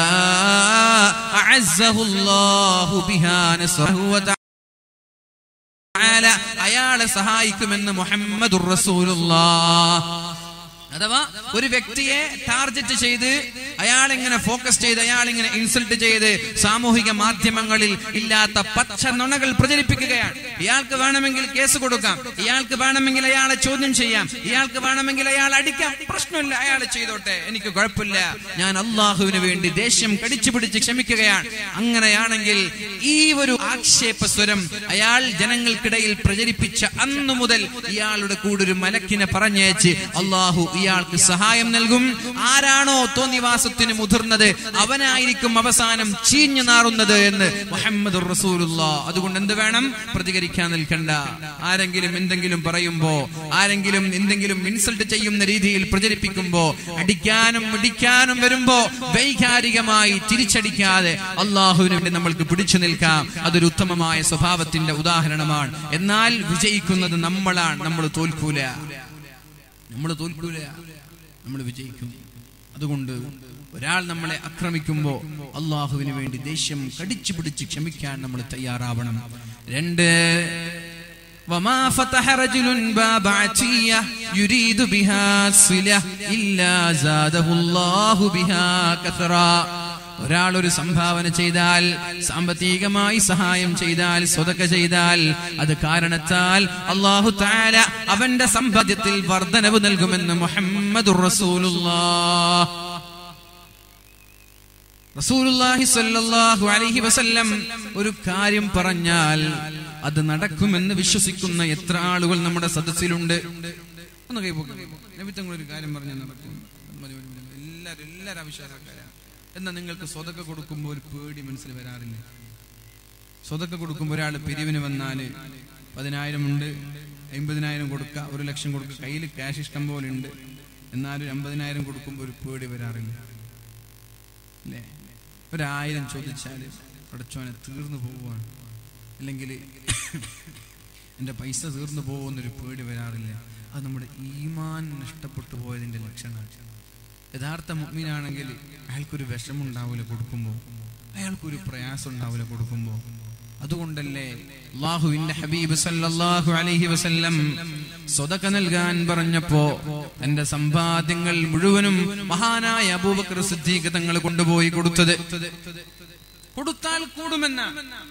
അഅസ്സഹുല്ലാഹു ബിഹാ നസ്റഹു വ തആല അയാളെ സഹായിക്കുമെന്ന് മുഹമ്മദുർ റസൂലുള്ളാഹ് അഥവാ ഒരു വ്യക്തിയെ ടാർഗറ്റ് ചെയ്ത് അയാൾ ഇങ്ങനെ ഫോക്കസ് ചെയ്ത് അയാൾ ഇങ്ങനെ ഇൻസൾട്ട് ചെയ്ത് സാമൂഹിക മാധ്യമങ്ങളിൽ ഇല്ലാത്ത പച്ച നുണകൾ പ്രചരിപ്പിക്കുകയാണ് ഇയാൾക്ക് വേണമെങ്കിൽ കേസ് കൊടുക്കാം ഇയാൾക്ക് വേണമെങ്കിൽ അയാളെ ചോദ്യം ചെയ്യാം ഇയാൾക്ക് വേണമെങ്കിൽ അയാൾ അടിക്കാം പ്രശ്നമില്ല അയാൾ ചെയ്തോട്ടെ എനിക്ക് കുഴപ്പമില്ല ഞാൻ അള്ളാഹുവിന് വേണ്ടി ദേഷ്യം കടിച്ചു പിടിച്ച് ക്ഷമിക്കുകയാണ് അങ്ങനെയാണെങ്കിൽ ഈ ഒരു ആക്ഷേപ സ്വരം അയാൾ ജനങ്ങൾക്കിടയിൽ പ്രചരിപ്പിച്ച അന്നു മുതൽ ഇയാളുടെ കൂടെ ഒരു മലക്കിനെ പറഞ്ഞയച്ച് അള്ളാഹു ഇയാൾക്ക് സഹായം നൽകും ആരാണോ തോന്നിവാസത്തിന് മുതിർന്നത് അവനായിരിക്കും അവസാനം ചീഞ്ഞു നാറുന്നത് എന്ന് മുഹമ്മദ് റസൂലുള്ള അതുകൊണ്ട് എന്ത് വേണം പ്രതികരിക്കാൻ നിൽക്കണ്ട ആരെങ്കിലും എന്തെങ്കിലും പറയുമ്പോ ആരെങ്കിലും എന്തെങ്കിലും ഇൻസൾട്ട് ചെയ്യുന്ന രീതിയിൽ പ്രചരിപ്പിക്കുമ്പോ അടിക്കാനും ഇടിക്കാനും വരുമ്പോ വൈകാരികമായി തിരിച്ചടിക്കാതെ അള്ളാഹുവിന് വേണ്ടി നമ്മൾക്ക് പിടിച്ചു നിൽക്കാം അതൊരു ഉത്തമമായ സ്വഭാവത്തിന്റെ ഉദാഹരണമാണ് എന്നാൽ വിജയിക്കുന്നത് നമ്മളാണ് നമ്മൾ തോൽക്കൂല നമ്മൾ തോൽക്കൂല നമ്മൾ വിജയിക്കും അതുകൊണ്ട് ഒരാൾ നമ്മളെ ആക്രമിക്കുമ്പോ അള്ളാഹുവിന് വേണ്ടി ദേഷ്യം കടിച്ചു പിടിച്ച് ക്ഷമിക്കാൻ നമ്മൾ തയ്യാറാവണം രണ്ട് وما فتح رجل باب عتية يريد بها صلة إلا زاده الله بها كثرا ഒരാൾ ഒരു സംഭാവന ചെയ്താൽ സാമ്പത്തികമായി സഹായം ചെയ്താൽ സ്വതക്ക ചെയ്താൽ അത് കാരണത്താൽ അള്ളാഹു താല അവന്റെ സമ്പാദ്യത്തിൽ വർധനവ് നൽകുമെന്ന് മുഹമ്മദ് റസൂലുള്ളാഹി സ്വല്ലല്ലാഹു അലൈഹി വസല്ലം ഒരു കാര്യം പറഞ്ഞാൽ അത് നടക്കുമെന്ന് വിശ്വസിക്കുന്ന എത്ര ആളുകൾ നമ്മുടെ സദസ്സിലുണ്ട് ഒന്ന് കൈപോക്കാം നബിത്തങ്ങൾ ഒരു കാര്യം പറഞ്ഞാൽ നടക്കും എല്ലാവരും എല്ലാവരും അവിശ്വാസക്കാരാണ് എന്നാൽ നിങ്ങൾക്ക് സ്വതക്ക കൊടുക്കുമ്പോൾ ഒരു പേടി മനസ്സിൽ വരാറില്ല സ്വതക്ക കൊടുക്കുമ്പോൾ ഒരാൾ പിരിവിന് വന്നാല് പതിനായിരം ഉണ്ട് അമ്പതിനായിരം കൊടുക്കുക ഒരു ലക്ഷം കൊടുക്കുക കയ്യിൽ ക്യാഷ് ഇഷ്ടം പോലെ ഉണ്ട് എന്നാലും അമ്പതിനായിരം കൊടുക്കുമ്പോൾ ഒരു പേടി വരാറില്ല അല്ലേ ഒരായിരം ചോദിച്ചാല് അടച്ചോനെ തീർന്നു പോവുകയാണ് അല്ലെങ്കിൽ എൻ്റെ പൈസ തീർന്നു പോകുമെന്നൊരു പേടി വരാറില്ല അത് നമ്മുടെ ഈമാൻ നഷ്ടപ്പെട്ടു പോയതിൻ്റെ ലക്ഷണമാണ് യഥാർത്ഥ മുഗ്മീനാണെങ്കിൽ അയാൾക്കൊരു വിഷമം ഉണ്ടാവില്ല കൊടുക്കുമ്പോൾ അയാൾക്കൊരു പ്രയാസം ഉണ്ടാവില്ല കൊടുക്കുമ്പോൾ അതുകൊണ്ടല്ലേ അള്ളാഹുവിന്റെ ഹബീബ് സല്ലല്ലാഹു അലൈഹി വസല്ലം സ്വതക്ക നൽകാൻ പറഞ്ഞപ്പോ തന്റെ സമ്പാദ്യങ്ങൾ മുഴുവനും മഹാനായ അബൂബക്കർ സിദ്ദീഖ് തങ്ങൾ കൊണ്ടുപോയി കൊടുത്തത് കൊടുത്താൽ കൂടുമെന്ന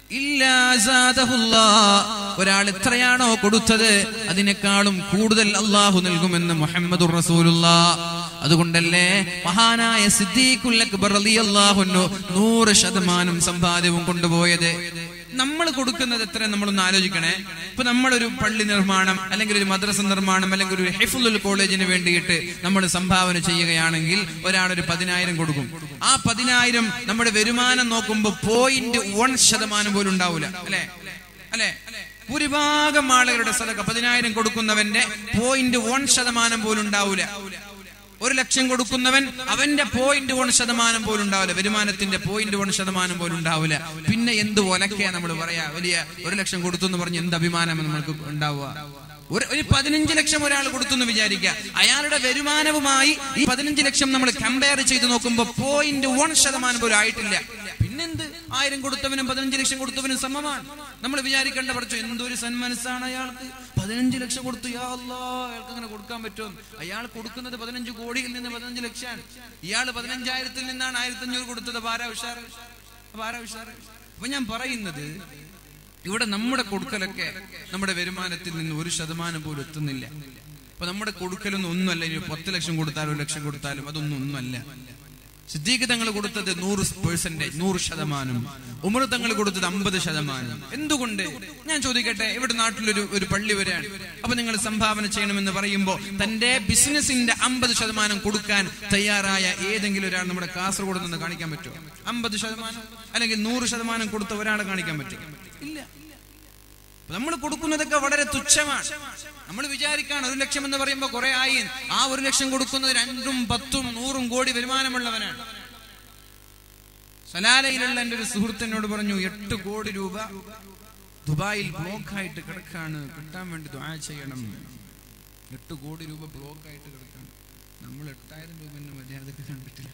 ഇല്ലാ സാദഹുല്ലാ. ഒരാൾ എത്രയാണോ കൊടുത്തത് അതിനേക്കാളും കൂടുതൽ അള്ളാഹു നൽകുമെന്ന് മുഹമ്മദ് റസൂലുള്ള അതുകൊണ്ടല്ലേ മഹാനായ സിദ്ദീഖുൽ അക്ബർ റളിയല്ലാഹു അൻഹു നൂറ് ശതമാനം സമ്പാദ്യവും കൊണ്ടുപോയത് നമ്മൾ കൊടുക്കുന്നത് എത്ര നമ്മളൊന്ന് ആലോചിക്കണേ ഇപ്പൊ നമ്മളൊരു പള്ളി നിർമ്മാണം അല്ലെങ്കിൽ ഒരു മദ്രസ നിർമ്മാണം അല്ലെങ്കിൽ ഒരു ഹെഫുൽ കോളേജിന് വേണ്ടിയിട്ട് നമ്മൾ സംഭാവന ചെയ്യുകയാണെങ്കിൽ ഒരാളൊരു പതിനായിരം കൊടുക്കും ആ പതിനായിരം നമ്മുടെ വരുമാനം നോക്കുമ്പോൾ പോയിന്റ് വൺ ശതമാനം പോലും ഉണ്ടാവില്ല അല്ലെ അല്ലെ ഭൂരിഭാഗം ആളുകളുടെ സദക പതിനായിരം കൊടുക്കുന്നവന്റെ പോയിന്റ് വൺ ശതമാനം പോലും ഉണ്ടാവില്ല ഒരു ലക്ഷം കൊടുക്കുന്നവൻ അവന്റെ പോയിന്റ് വൺ ശതമാനം പോലും ഉണ്ടാവില്ല വരുമാനത്തിന്റെ പോയിന്റ് വൺ ശതമാനം പോലും ഉണ്ടാവില്ല പിന്നെ എന്ത് ഒലക്കയാ നമ്മൾ പറയാ വലിയ ഒരു ലക്ഷം കൊടുത്തു എന്ന് പറഞ്ഞ് എന്ത് അഭിമാനം നമ്മൾക്ക് ഉണ്ടാവുക ഒരു ഒരു പതിനഞ്ച് ലക്ഷം ഒരാൾ കൊടുത്തു എന്ന് വിചാരിക്കുക അയാളുടെ വരുമാനവുമായി ഈ പതിനഞ്ച് ലക്ഷം നമ്മൾ കമ്പയർ ചെയ്ത് നോക്കുമ്പോൾ പോയിന്റ് വൺ ശതമാനം പോലും ആയിട്ടില്ല പിന്നെന്ത് ആയിരം കൊടുത്തവനും പതിനഞ്ച് ലക്ഷം കൊടുത്തവനും സമമാണ് നമ്മൾ വിചാരിക്കേണ്ട പഠിച്ചു എന്തൊരു സന്മനസ്സാണ് അയാൾക്ക് പതിനഞ്ച് ലക്ഷം കൊടുത്തു യാ അല്ലാ അയാൾക്ക് അങ്ങനെ കൊടുക്കാൻ പറ്റുമോ അയാൾ കൊടുക്കുന്നത് പതിനഞ്ച് കോടിയിൽ നിന്ന് പതിനഞ്ച് ലക്ഷം ഇയാൾ പതിനഞ്ചായിരത്തിൽ നിന്നാണ് ആയിരത്തി അഞ്ഞൂറ് കൊടുത്തത് പാരാ ഉഷാറ് പാരാ ഉഷാറ് അപ്പൊ ഞാൻ പറയുന്നത് ഇവിടെ നമ്മുടെ കൊടുക്കലൊക്കെ നമ്മുടെ വരുമാനത്തിൽ നിന്ന് ഒരു ശതമാനം പോലും എത്തുന്നില്ല അപ്പൊ നമ്മുടെ കൊടുക്കലൊന്നും ഒന്നുമല്ല ഇനി പത്ത് ലക്ഷം കൊടുത്താലും ഒരു ലക്ഷം കൊടുത്താലും അതൊന്നും ഒന്നുമല്ല സിദ്ദീഖ് തങ്ങൾ കൊടുത്തത് നൂറ് പെർസെന്റേജ് നൂറ് ശതമാനം ഉമർ തങ്ങൾ കൊടുത്തത് അമ്പത് ശതമാനം എന്തുകൊണ്ട് ഞാൻ ചോദിക്കട്ടെ ഇവിടെ നാട്ടിലൊരു ഒരു പള്ളി വരെയാണ് അപ്പൊ നിങ്ങൾ സംഭാവന ചെയ്യണമെന്ന് പറയുമ്പോൾ തന്റെ ബിസിനസിന്റെ അമ്പത് ശതമാനം കൊടുക്കാൻ തയ്യാറായ ഏതെങ്കിലും ഒരാൾ നമ്മുടെ കാസർഗോഡ് നിന്ന് കാണിക്കാൻ പറ്റുമോ അമ്പത് ശതമാനം അല്ലെങ്കിൽ നൂറ് ശതമാനം കൊടുത്ത ഒരാളെ കാണിക്കാൻ പറ്റുമോ ഇല്ല നമ്മൾ കൊടുക്കുന്നതൊക്കെ വളരെ തുച്ഛമാണ് നമ്മൾ വിചാരിക്കാണ് ഒരു ലക്ഷം എന്ന് പറയുമ്പോൾ കുറെ ആയി ആ ഒരു ലക്ഷം കൊടുക്കുന്നത് രണ്ടും പത്തും നൂറും കോടി വരുമാനമുള്ളവനാണ് സലാലയിലുള്ള എന്റെ ഒരു സുഹൃത്തിനോട് പറഞ്ഞു എട്ട് കോടി രൂപ ദുബായിൽ ബ്ലോക്ക് ആയിട്ട് കിടക്കാണ് കിട്ടാൻ വേണ്ടി ദുആ ചെയ്യണം എട്ട് കോടി രൂപ ബ്ലോക്ക് ആയിട്ട് കിടക്കാണ് നമ്മൾ എട്ടായിരം രൂപ മര്യാദക്ക് കണ്ടിട്ടില്ല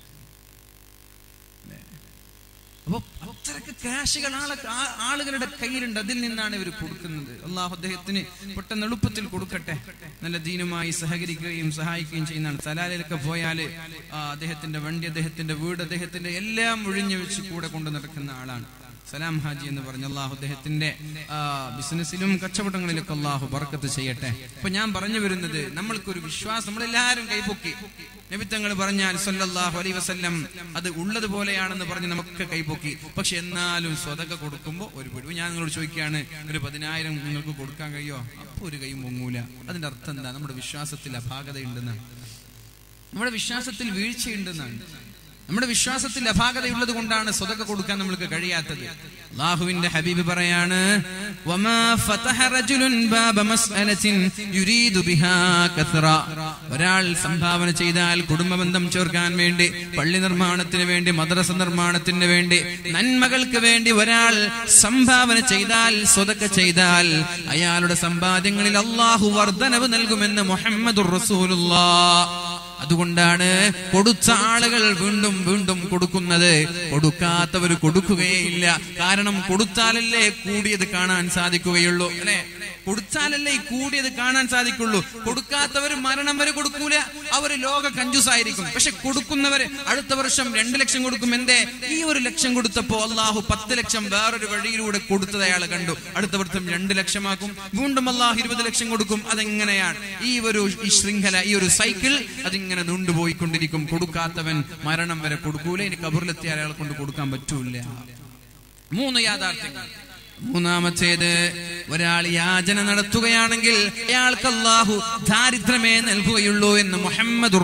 അല്ലേ? അപ്പൊ അത്രക്ക് കാശുകൾ ആളെ ആ- ആളുകളുടെ കയ്യിലുണ്ട് അതിൽ നിന്നാണ് ഇവർ കൊടുക്കുന്നത് അള്ളാഹു അദ്ദേഹത്തിന് പെട്ടെന്ന് എളുപ്പത്തിൽ കൊടുക്കട്ടെ നല്ല ദീനുമായി സഹകരിക്കുകയും സഹായിക്കുകയും ചെയ്യുന്നതാണ് സലാലിലൊക്കെ പോയാല് ആ, അദ്ദേഹത്തിന്റെ വണ്ടി അദ്ദേഹത്തിന്റെ വീട് അദ്ദേഹത്തിന്റെ എല്ലാം ഒഴിഞ്ഞു വെച്ച് കൂടെ കൊണ്ട് നടക്കുന്ന ആളാണ് സലാം ഹാജി എന്ന് പറഞ്ഞ അള്ളാഹു അദ്ദേഹത്തിന്റെ ആ, ബിസിനസ്സിലും കച്ചവടങ്ങളിലൊക്കെ അള്ളാഹു ബർക്കത്ത് ചെയ്യട്ടെ അപ്പൊ ഞാൻ പറഞ്ഞു വരുന്നത് നമ്മൾക്കൊരു വിശ്വാസം നമ്മളെല്ലാവരും കൈപൊക്കി നബിത്തങ്ങൾ പറഞ്ഞാൽ സല്ലല്ലാഹു അലൈഹി വസല്ലം അത് ഉള്ളതുപോലെയാണെന്ന് പറഞ്ഞ് നമുക്ക് കൈപൊക്കി പക്ഷെ എന്നാലും സ്വതക കൊടുക്കുമ്പോൾ ഒരു പിടിവ് ഞാൻ നിങ്ങളോട് ചോദിക്കുകയാണ് ഒരു പതിനായിരം നിങ്ങൾക്ക് കൊടുക്കാൻ കഴിയോ അപ്പൊ ഒരു കൈയും പൊങ്ങൂല അതിന്റെ അർത്ഥം എന്താ നമ്മുടെ വിശ്വാസത്തിൽ അപാകതയുണ്ടെന്നാണ് നമ്മുടെ വിശ്വാസത്തിൽ വീഴ്ചയുണ്ടെന്നാണ് നമ്മുടെ വിശ്വാസത്തിൽ അപാകതയുള്ളത് കൊണ്ടാണ് സ്വതക്ക കൊടുക്കാൻ നമ്മൾക്ക് കഴിയാത്തത് അള്ളാഹുവിന്റെ ഹബീബ് പറയാണ് വമാ ഫതഹ റജുലുൻ ബാബ മസ്അലത്തിൻ യുരീദു ബിഹാ കത്റ ഒരാൾ സംഭാവന ചെയ്താൽ കുടുംബബന്ധം ചേർക്കാൻ വേണ്ടി പള്ളി നിർമ്മാണത്തിന് വേണ്ടി മദ്രസ നിർമ്മാണത്തിന് വേണ്ടി നന്മകൾക്ക് വേണ്ടി ഒരാൾ സംഭാവന ചെയ്താൽ സ്വതക്ക ചെയ്താൽ അയാളുടെ സമ്പാദ്യങ്ങളിൽ അള്ളാഹു വർധനവ് നൽകുമെന്ന് മുഹമ്മദുർ റസൂലുള്ളാഹ് അതുകൊണ്ടാണ് കൊടുത്ത ആളുകൾ വീണ്ടും വീണ്ടും കൊടുക്കുന്നത് കൊടുക്കാത്തവർ കൊടുക്കുകയില്ല കാരണം കൊടുത്താലല്ലേ കൂടിയത് കാണാൻ സാധിക്കുകയുള്ളൂ അല്ലെ കൊടുത്താലല്ലേ ഈ കൂടിയത് കാണാൻ സാധിക്കുള്ളൂ കൊടുക്കാത്തവർ മരണം വരെ കൊടുക്കൂല അവര് ലോക കഞ്ചുസായിരിക്കും പക്ഷെ കൊടുക്കുന്നവര് അടുത്ത വർഷം രണ്ടു ലക്ഷം കൊടുക്കും എന്തേ ഈ ഒരു ലക്ഷം കൊടുത്തപ്പോ അള്ളാഹു പത്ത് ലക്ഷം വേറൊരു വഴിയിലൂടെ കൊടുത്തത് അയാൾ കണ്ടു അടുത്ത വർഷം രണ്ട് ലക്ഷമാക്കും വീണ്ടും അള്ളാഹു ഇരുപത് ലക്ഷം കൊടുക്കും അതെങ്ങനെയാണ് ഈ ഒരു ഈ ശൃംഖല ഈ ഒരു സൈക്കിൾ അതിങ്ങനെ നീണ്ടുപോയിക്കൊണ്ടിരിക്കും കൊടുക്കാത്തവൻ മരണം വരെ കൊടുക്കൂല ഇനി കബറിലെത്തിയ അയാളെ കൊണ്ട് കൊടുക്കാൻ പറ്റൂല മൂന്ന് യാഥാർത്ഥ്യങ്ങൾ മൂന്നാമത്തേത് ഒരാൾ യാചന നടത്തുകയാണെങ്കിൽ അയാൾക്ക് അള്ളാഹു ദാരിദ്ര്യമേ നൽകുകയുള്ളൂ എന്ന് മുഹമ്മദ്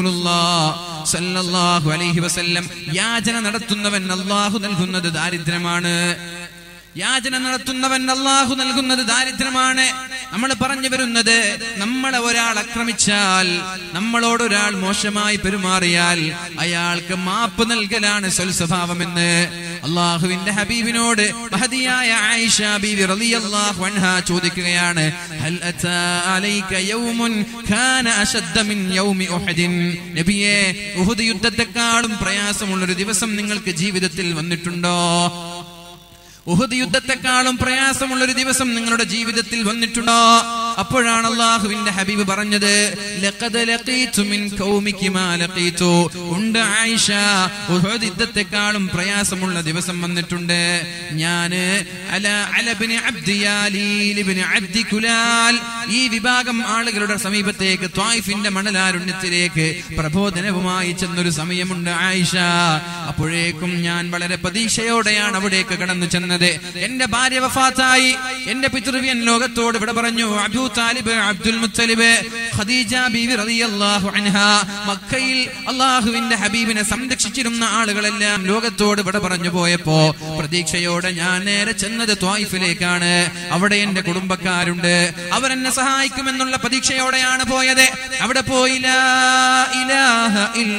സല്ലല്ലാഹു അലൈഹി വസല്ലം യാചന നടത്തുന്നവൻ അള്ളാഹു നൽകുന്നത് ദാരിദ്ര്യമാണ് യാചന നടത്തുന്നവൻ അള്ളാഹു നൽകുന്നത് ദാരിദ്ര്യമാണ് നമ്മൾ പറഞ്ഞു വരുന്നത് നമ്മളെ ഒരാൾ ആക്രമിച്ചാൽ നമ്മളോട് ഒരാൾ മോശമായി പെരുമാറിയാൽ അയാൾക്ക് മാപ്പ് നൽകലാണ് സ്വൽസ്വഭാവമെന്ന് അള്ളാഹുവിന്റെ ഹബീബിനോട് മഹദിയായ ആയിഷ ബീവി റളിയല്ലാഹു അൻഹ ചോദിക്കുകയാണ് ഹൽ അതാ അലൈക യൗമുൻ കാന അശദ്ദ മിൻ യൗമി ഉഹദിൻ നബിയേ ഉഹദ് യുദ്ധത്തെക്കാളും പ്രയാസമുള്ള ഒരു ദിവസം നിങ്ങൾക്ക് ജീവിതത്തിൽ വന്നിട്ടുണ്ടോ ഉഹദ് യുദ്ധത്തെക്കാളും പ്രയാസമുള്ള ഒരു ദിവസം നിങ്ങളുടെ ജീവിതത്തിൽ വന്നിട്ടുണ്ടോ അപ്പോഴാണ് അള്ളാഹുവിന്റെ ഹബീബ് പറഞ്ഞത് ലഖദ് ലഖീതു മിൻ ഖൗമികി മാ ലഖീതു ഉണ്ട് ആയിഷ ഉഹദ് യുദ്ധത്തെക്കാളും പ്രയാസമുള്ള ദിവസം വന്നിട്ടുണ്ട് ഞാന് അല അലബിന് അബ്ദിയാലീലിബിന് അബ്ദി കുലാൽ ഈ വിഭാഗം ആളുകളുടെ സമീപത്തേക്ക് ത്വായിഫിന്റെ മണലാരുണ്യത്തിലേക്ക് പ്രബോധനവുമായി ചെന്നൊരു സമയമുണ്ട് ആയിഷ അപ്പോഴേക്കും ഞാൻ വളരെ പ്രതീക്ഷയോടെയാണ് അവിടേക്ക് കടന്നു ചെന്നത് എന്റെ ഭാര്യ വഫാത്തായി എന്റെ പിതൃവ്യൻ ലോകത്തോട് ഇവിടെ പറഞ്ഞു Abu Talib Abdul Muttalib Khadija ബീവി റളിയല്ലാഹു അൻഹ മക്കയിൽ അള്ളാഹുവിന്റെ ഹബീബിനെ സംരക്ഷിച്ചിരുന്ന ആളുകളെല്ലാം ലോകത്തോട് ഇവിടെ പറഞ്ഞു പോയപ്പോ പ്രതീക്ഷയോടെ ഞാൻ നേരെ ചെന്നത് ത്വായിഫിലേക്കാണ് അവിടെ എന്റെ കുടുംബക്കാരുണ്ട് അവരെന്നെ സഹായിക്കുമെന്നുള്ള പ്രതീക്ഷയോടെയാണ് പോയത് അവിടെ പോയി ലാ ഇലാഹ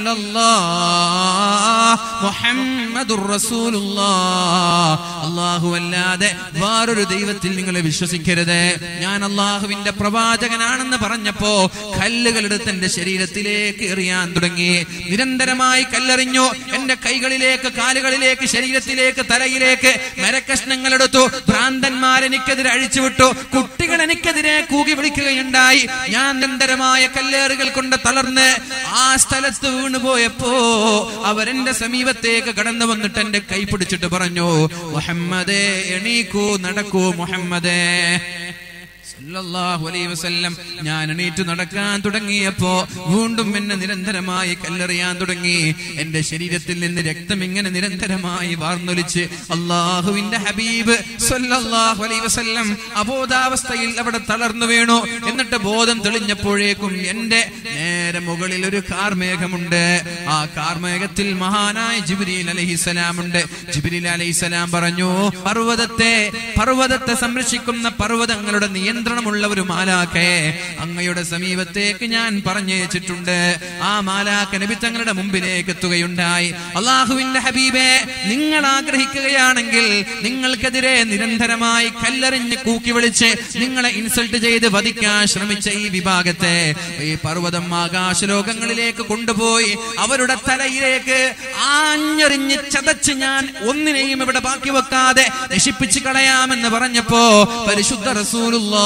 ഇല്ലല്ലാഹ് മുഹമ്മദുർ റസൂലുള്ളാഹ് അല്ലാഹു അല്ലാതെ വേറൊരു ദൈവത്തിൽ നിങ്ങൾ വിശ്വസിക്കരുത് ഞാൻ അള്ളാഹുവിന്റെ പ്രവാചകനാണെന്ന് പറഞ്ഞപ്പോ കല്ലുകളെടുത്ത് എന്റെ ശരീരത്തിലേക്ക് എറിയാൻ തുടങ്ങി നിരന്തരമായി കല്ലെറിഞ്ഞു എന്റെ കൈകളിലേക്ക് കാലുകളിലേക്ക് ശരീരത്തിലേക്ക് തലയിലേക്ക് മരക്കഷ്ണങ്ങൾ എടുത്തു ഭ്രാന്തന്മാർ എനിക്കെതിരെ അഴിച്ചുവിട്ടു കുട്ടികൾ എനിക്കെതിരെ കൂകി വിളിക്കുകയുണ്ടായി ഞാൻ നിരന്തരമായ കല്ലേറുകൾ കൊണ്ട് തളർന്ന് ആ സ്ഥലത്ത് വീണുപോയപ്പോ അവരെന്റെ സമീപത്തേക്ക് കടന്നു വന്നിട്ട് എന്റെ കൈ പിടിച്ചിട്ട് പറഞ്ഞു മുഹമ്മദേ എണീക്കൂ നടക്കൂ മുഹമ്മദേ സല്ലല്ലാഹു അലൈഹി വസല്ലം ഞാൻ എണീറ്റ് നടക്കാൻ തുടങ്ങിയപ്പോ വീണ്ടും എന്നെ നിരന്തരമായി കല്ലെറിയാൻ തുടങ്ങി എന്റെ ശരീരത്തിൽ നിന്ന് രക്തം ഇങ്ങനെ നിരന്തരമായി വാർന്നൊലിച്ച് അള്ളാഹുവിന്റെ ഹബീബ് സല്ലല്ലാഹു അലൈഹി വസല്ലം അബോധാവസ്ഥയിൽ അവിടെ തളർന്നു വീണു എന്നിട്ട് ബോധം തെളിഞ്ഞപ്പോഴേക്കും എന്റെ നേരെ മുകളിൽ ഒരു കാർമേഘമുണ്ട് ആ കാർമേഘത്തിൽ മഹാനായ ജിബ്രീൽ അലൈഹിസലാം ഉണ്ട് ജിബ്രീൽ അലൈഹിസലാം പറഞ്ഞു പർവ്വതത്തെ പർവ്വതത്തെ സംരക്ഷിക്കുന്ന പർവ്വതങ്ങളുടെ നിയന്ത്രണമുള്ള ഒരു മാലാക്കെ അങ്ങയുടെ സമീപത്തേക്ക് ഞാൻ പറഞ്ഞയച്ചിട്ടുണ്ട് ആ മാലാക്ക നബി തങ്ങളുടെ മുമ്പിലേക്ക് എത്തുകയുണ്ടായി അള്ളാഹുവിന്റെ ഹബീബെ നിങ്ങൾ ആഗ്രഹിക്കുകയാണെങ്കിൽ നിങ്ങൾക്കെതിരെ നിരന്തരമായി കല്ലെറിഞ്ഞ് കൂക്കി വിളിച്ച് നിങ്ങളെ ഇൻസൾട്ട് ചെയ്ത് വധിക്കാൻ ശ്രമിച്ച ഈ വിഭാഗത്തെ ഈ പർവ്വതം ആകാശലോകങ്ങളിലേക്ക് കൊണ്ടുപോയി അവരുടെ തലയിലേക്ക് ആഞ്ഞെറിഞ്ഞ് ചതച്ച് ഞാൻ ഒന്നിനെയും ഇവിടെ ബാക്കി വെക്കാതെ നശിപ്പിച്ച് കളയാമെന്ന് പറഞ്ഞപ്പോ പരിശുദ്ധ റസൂലുള്ള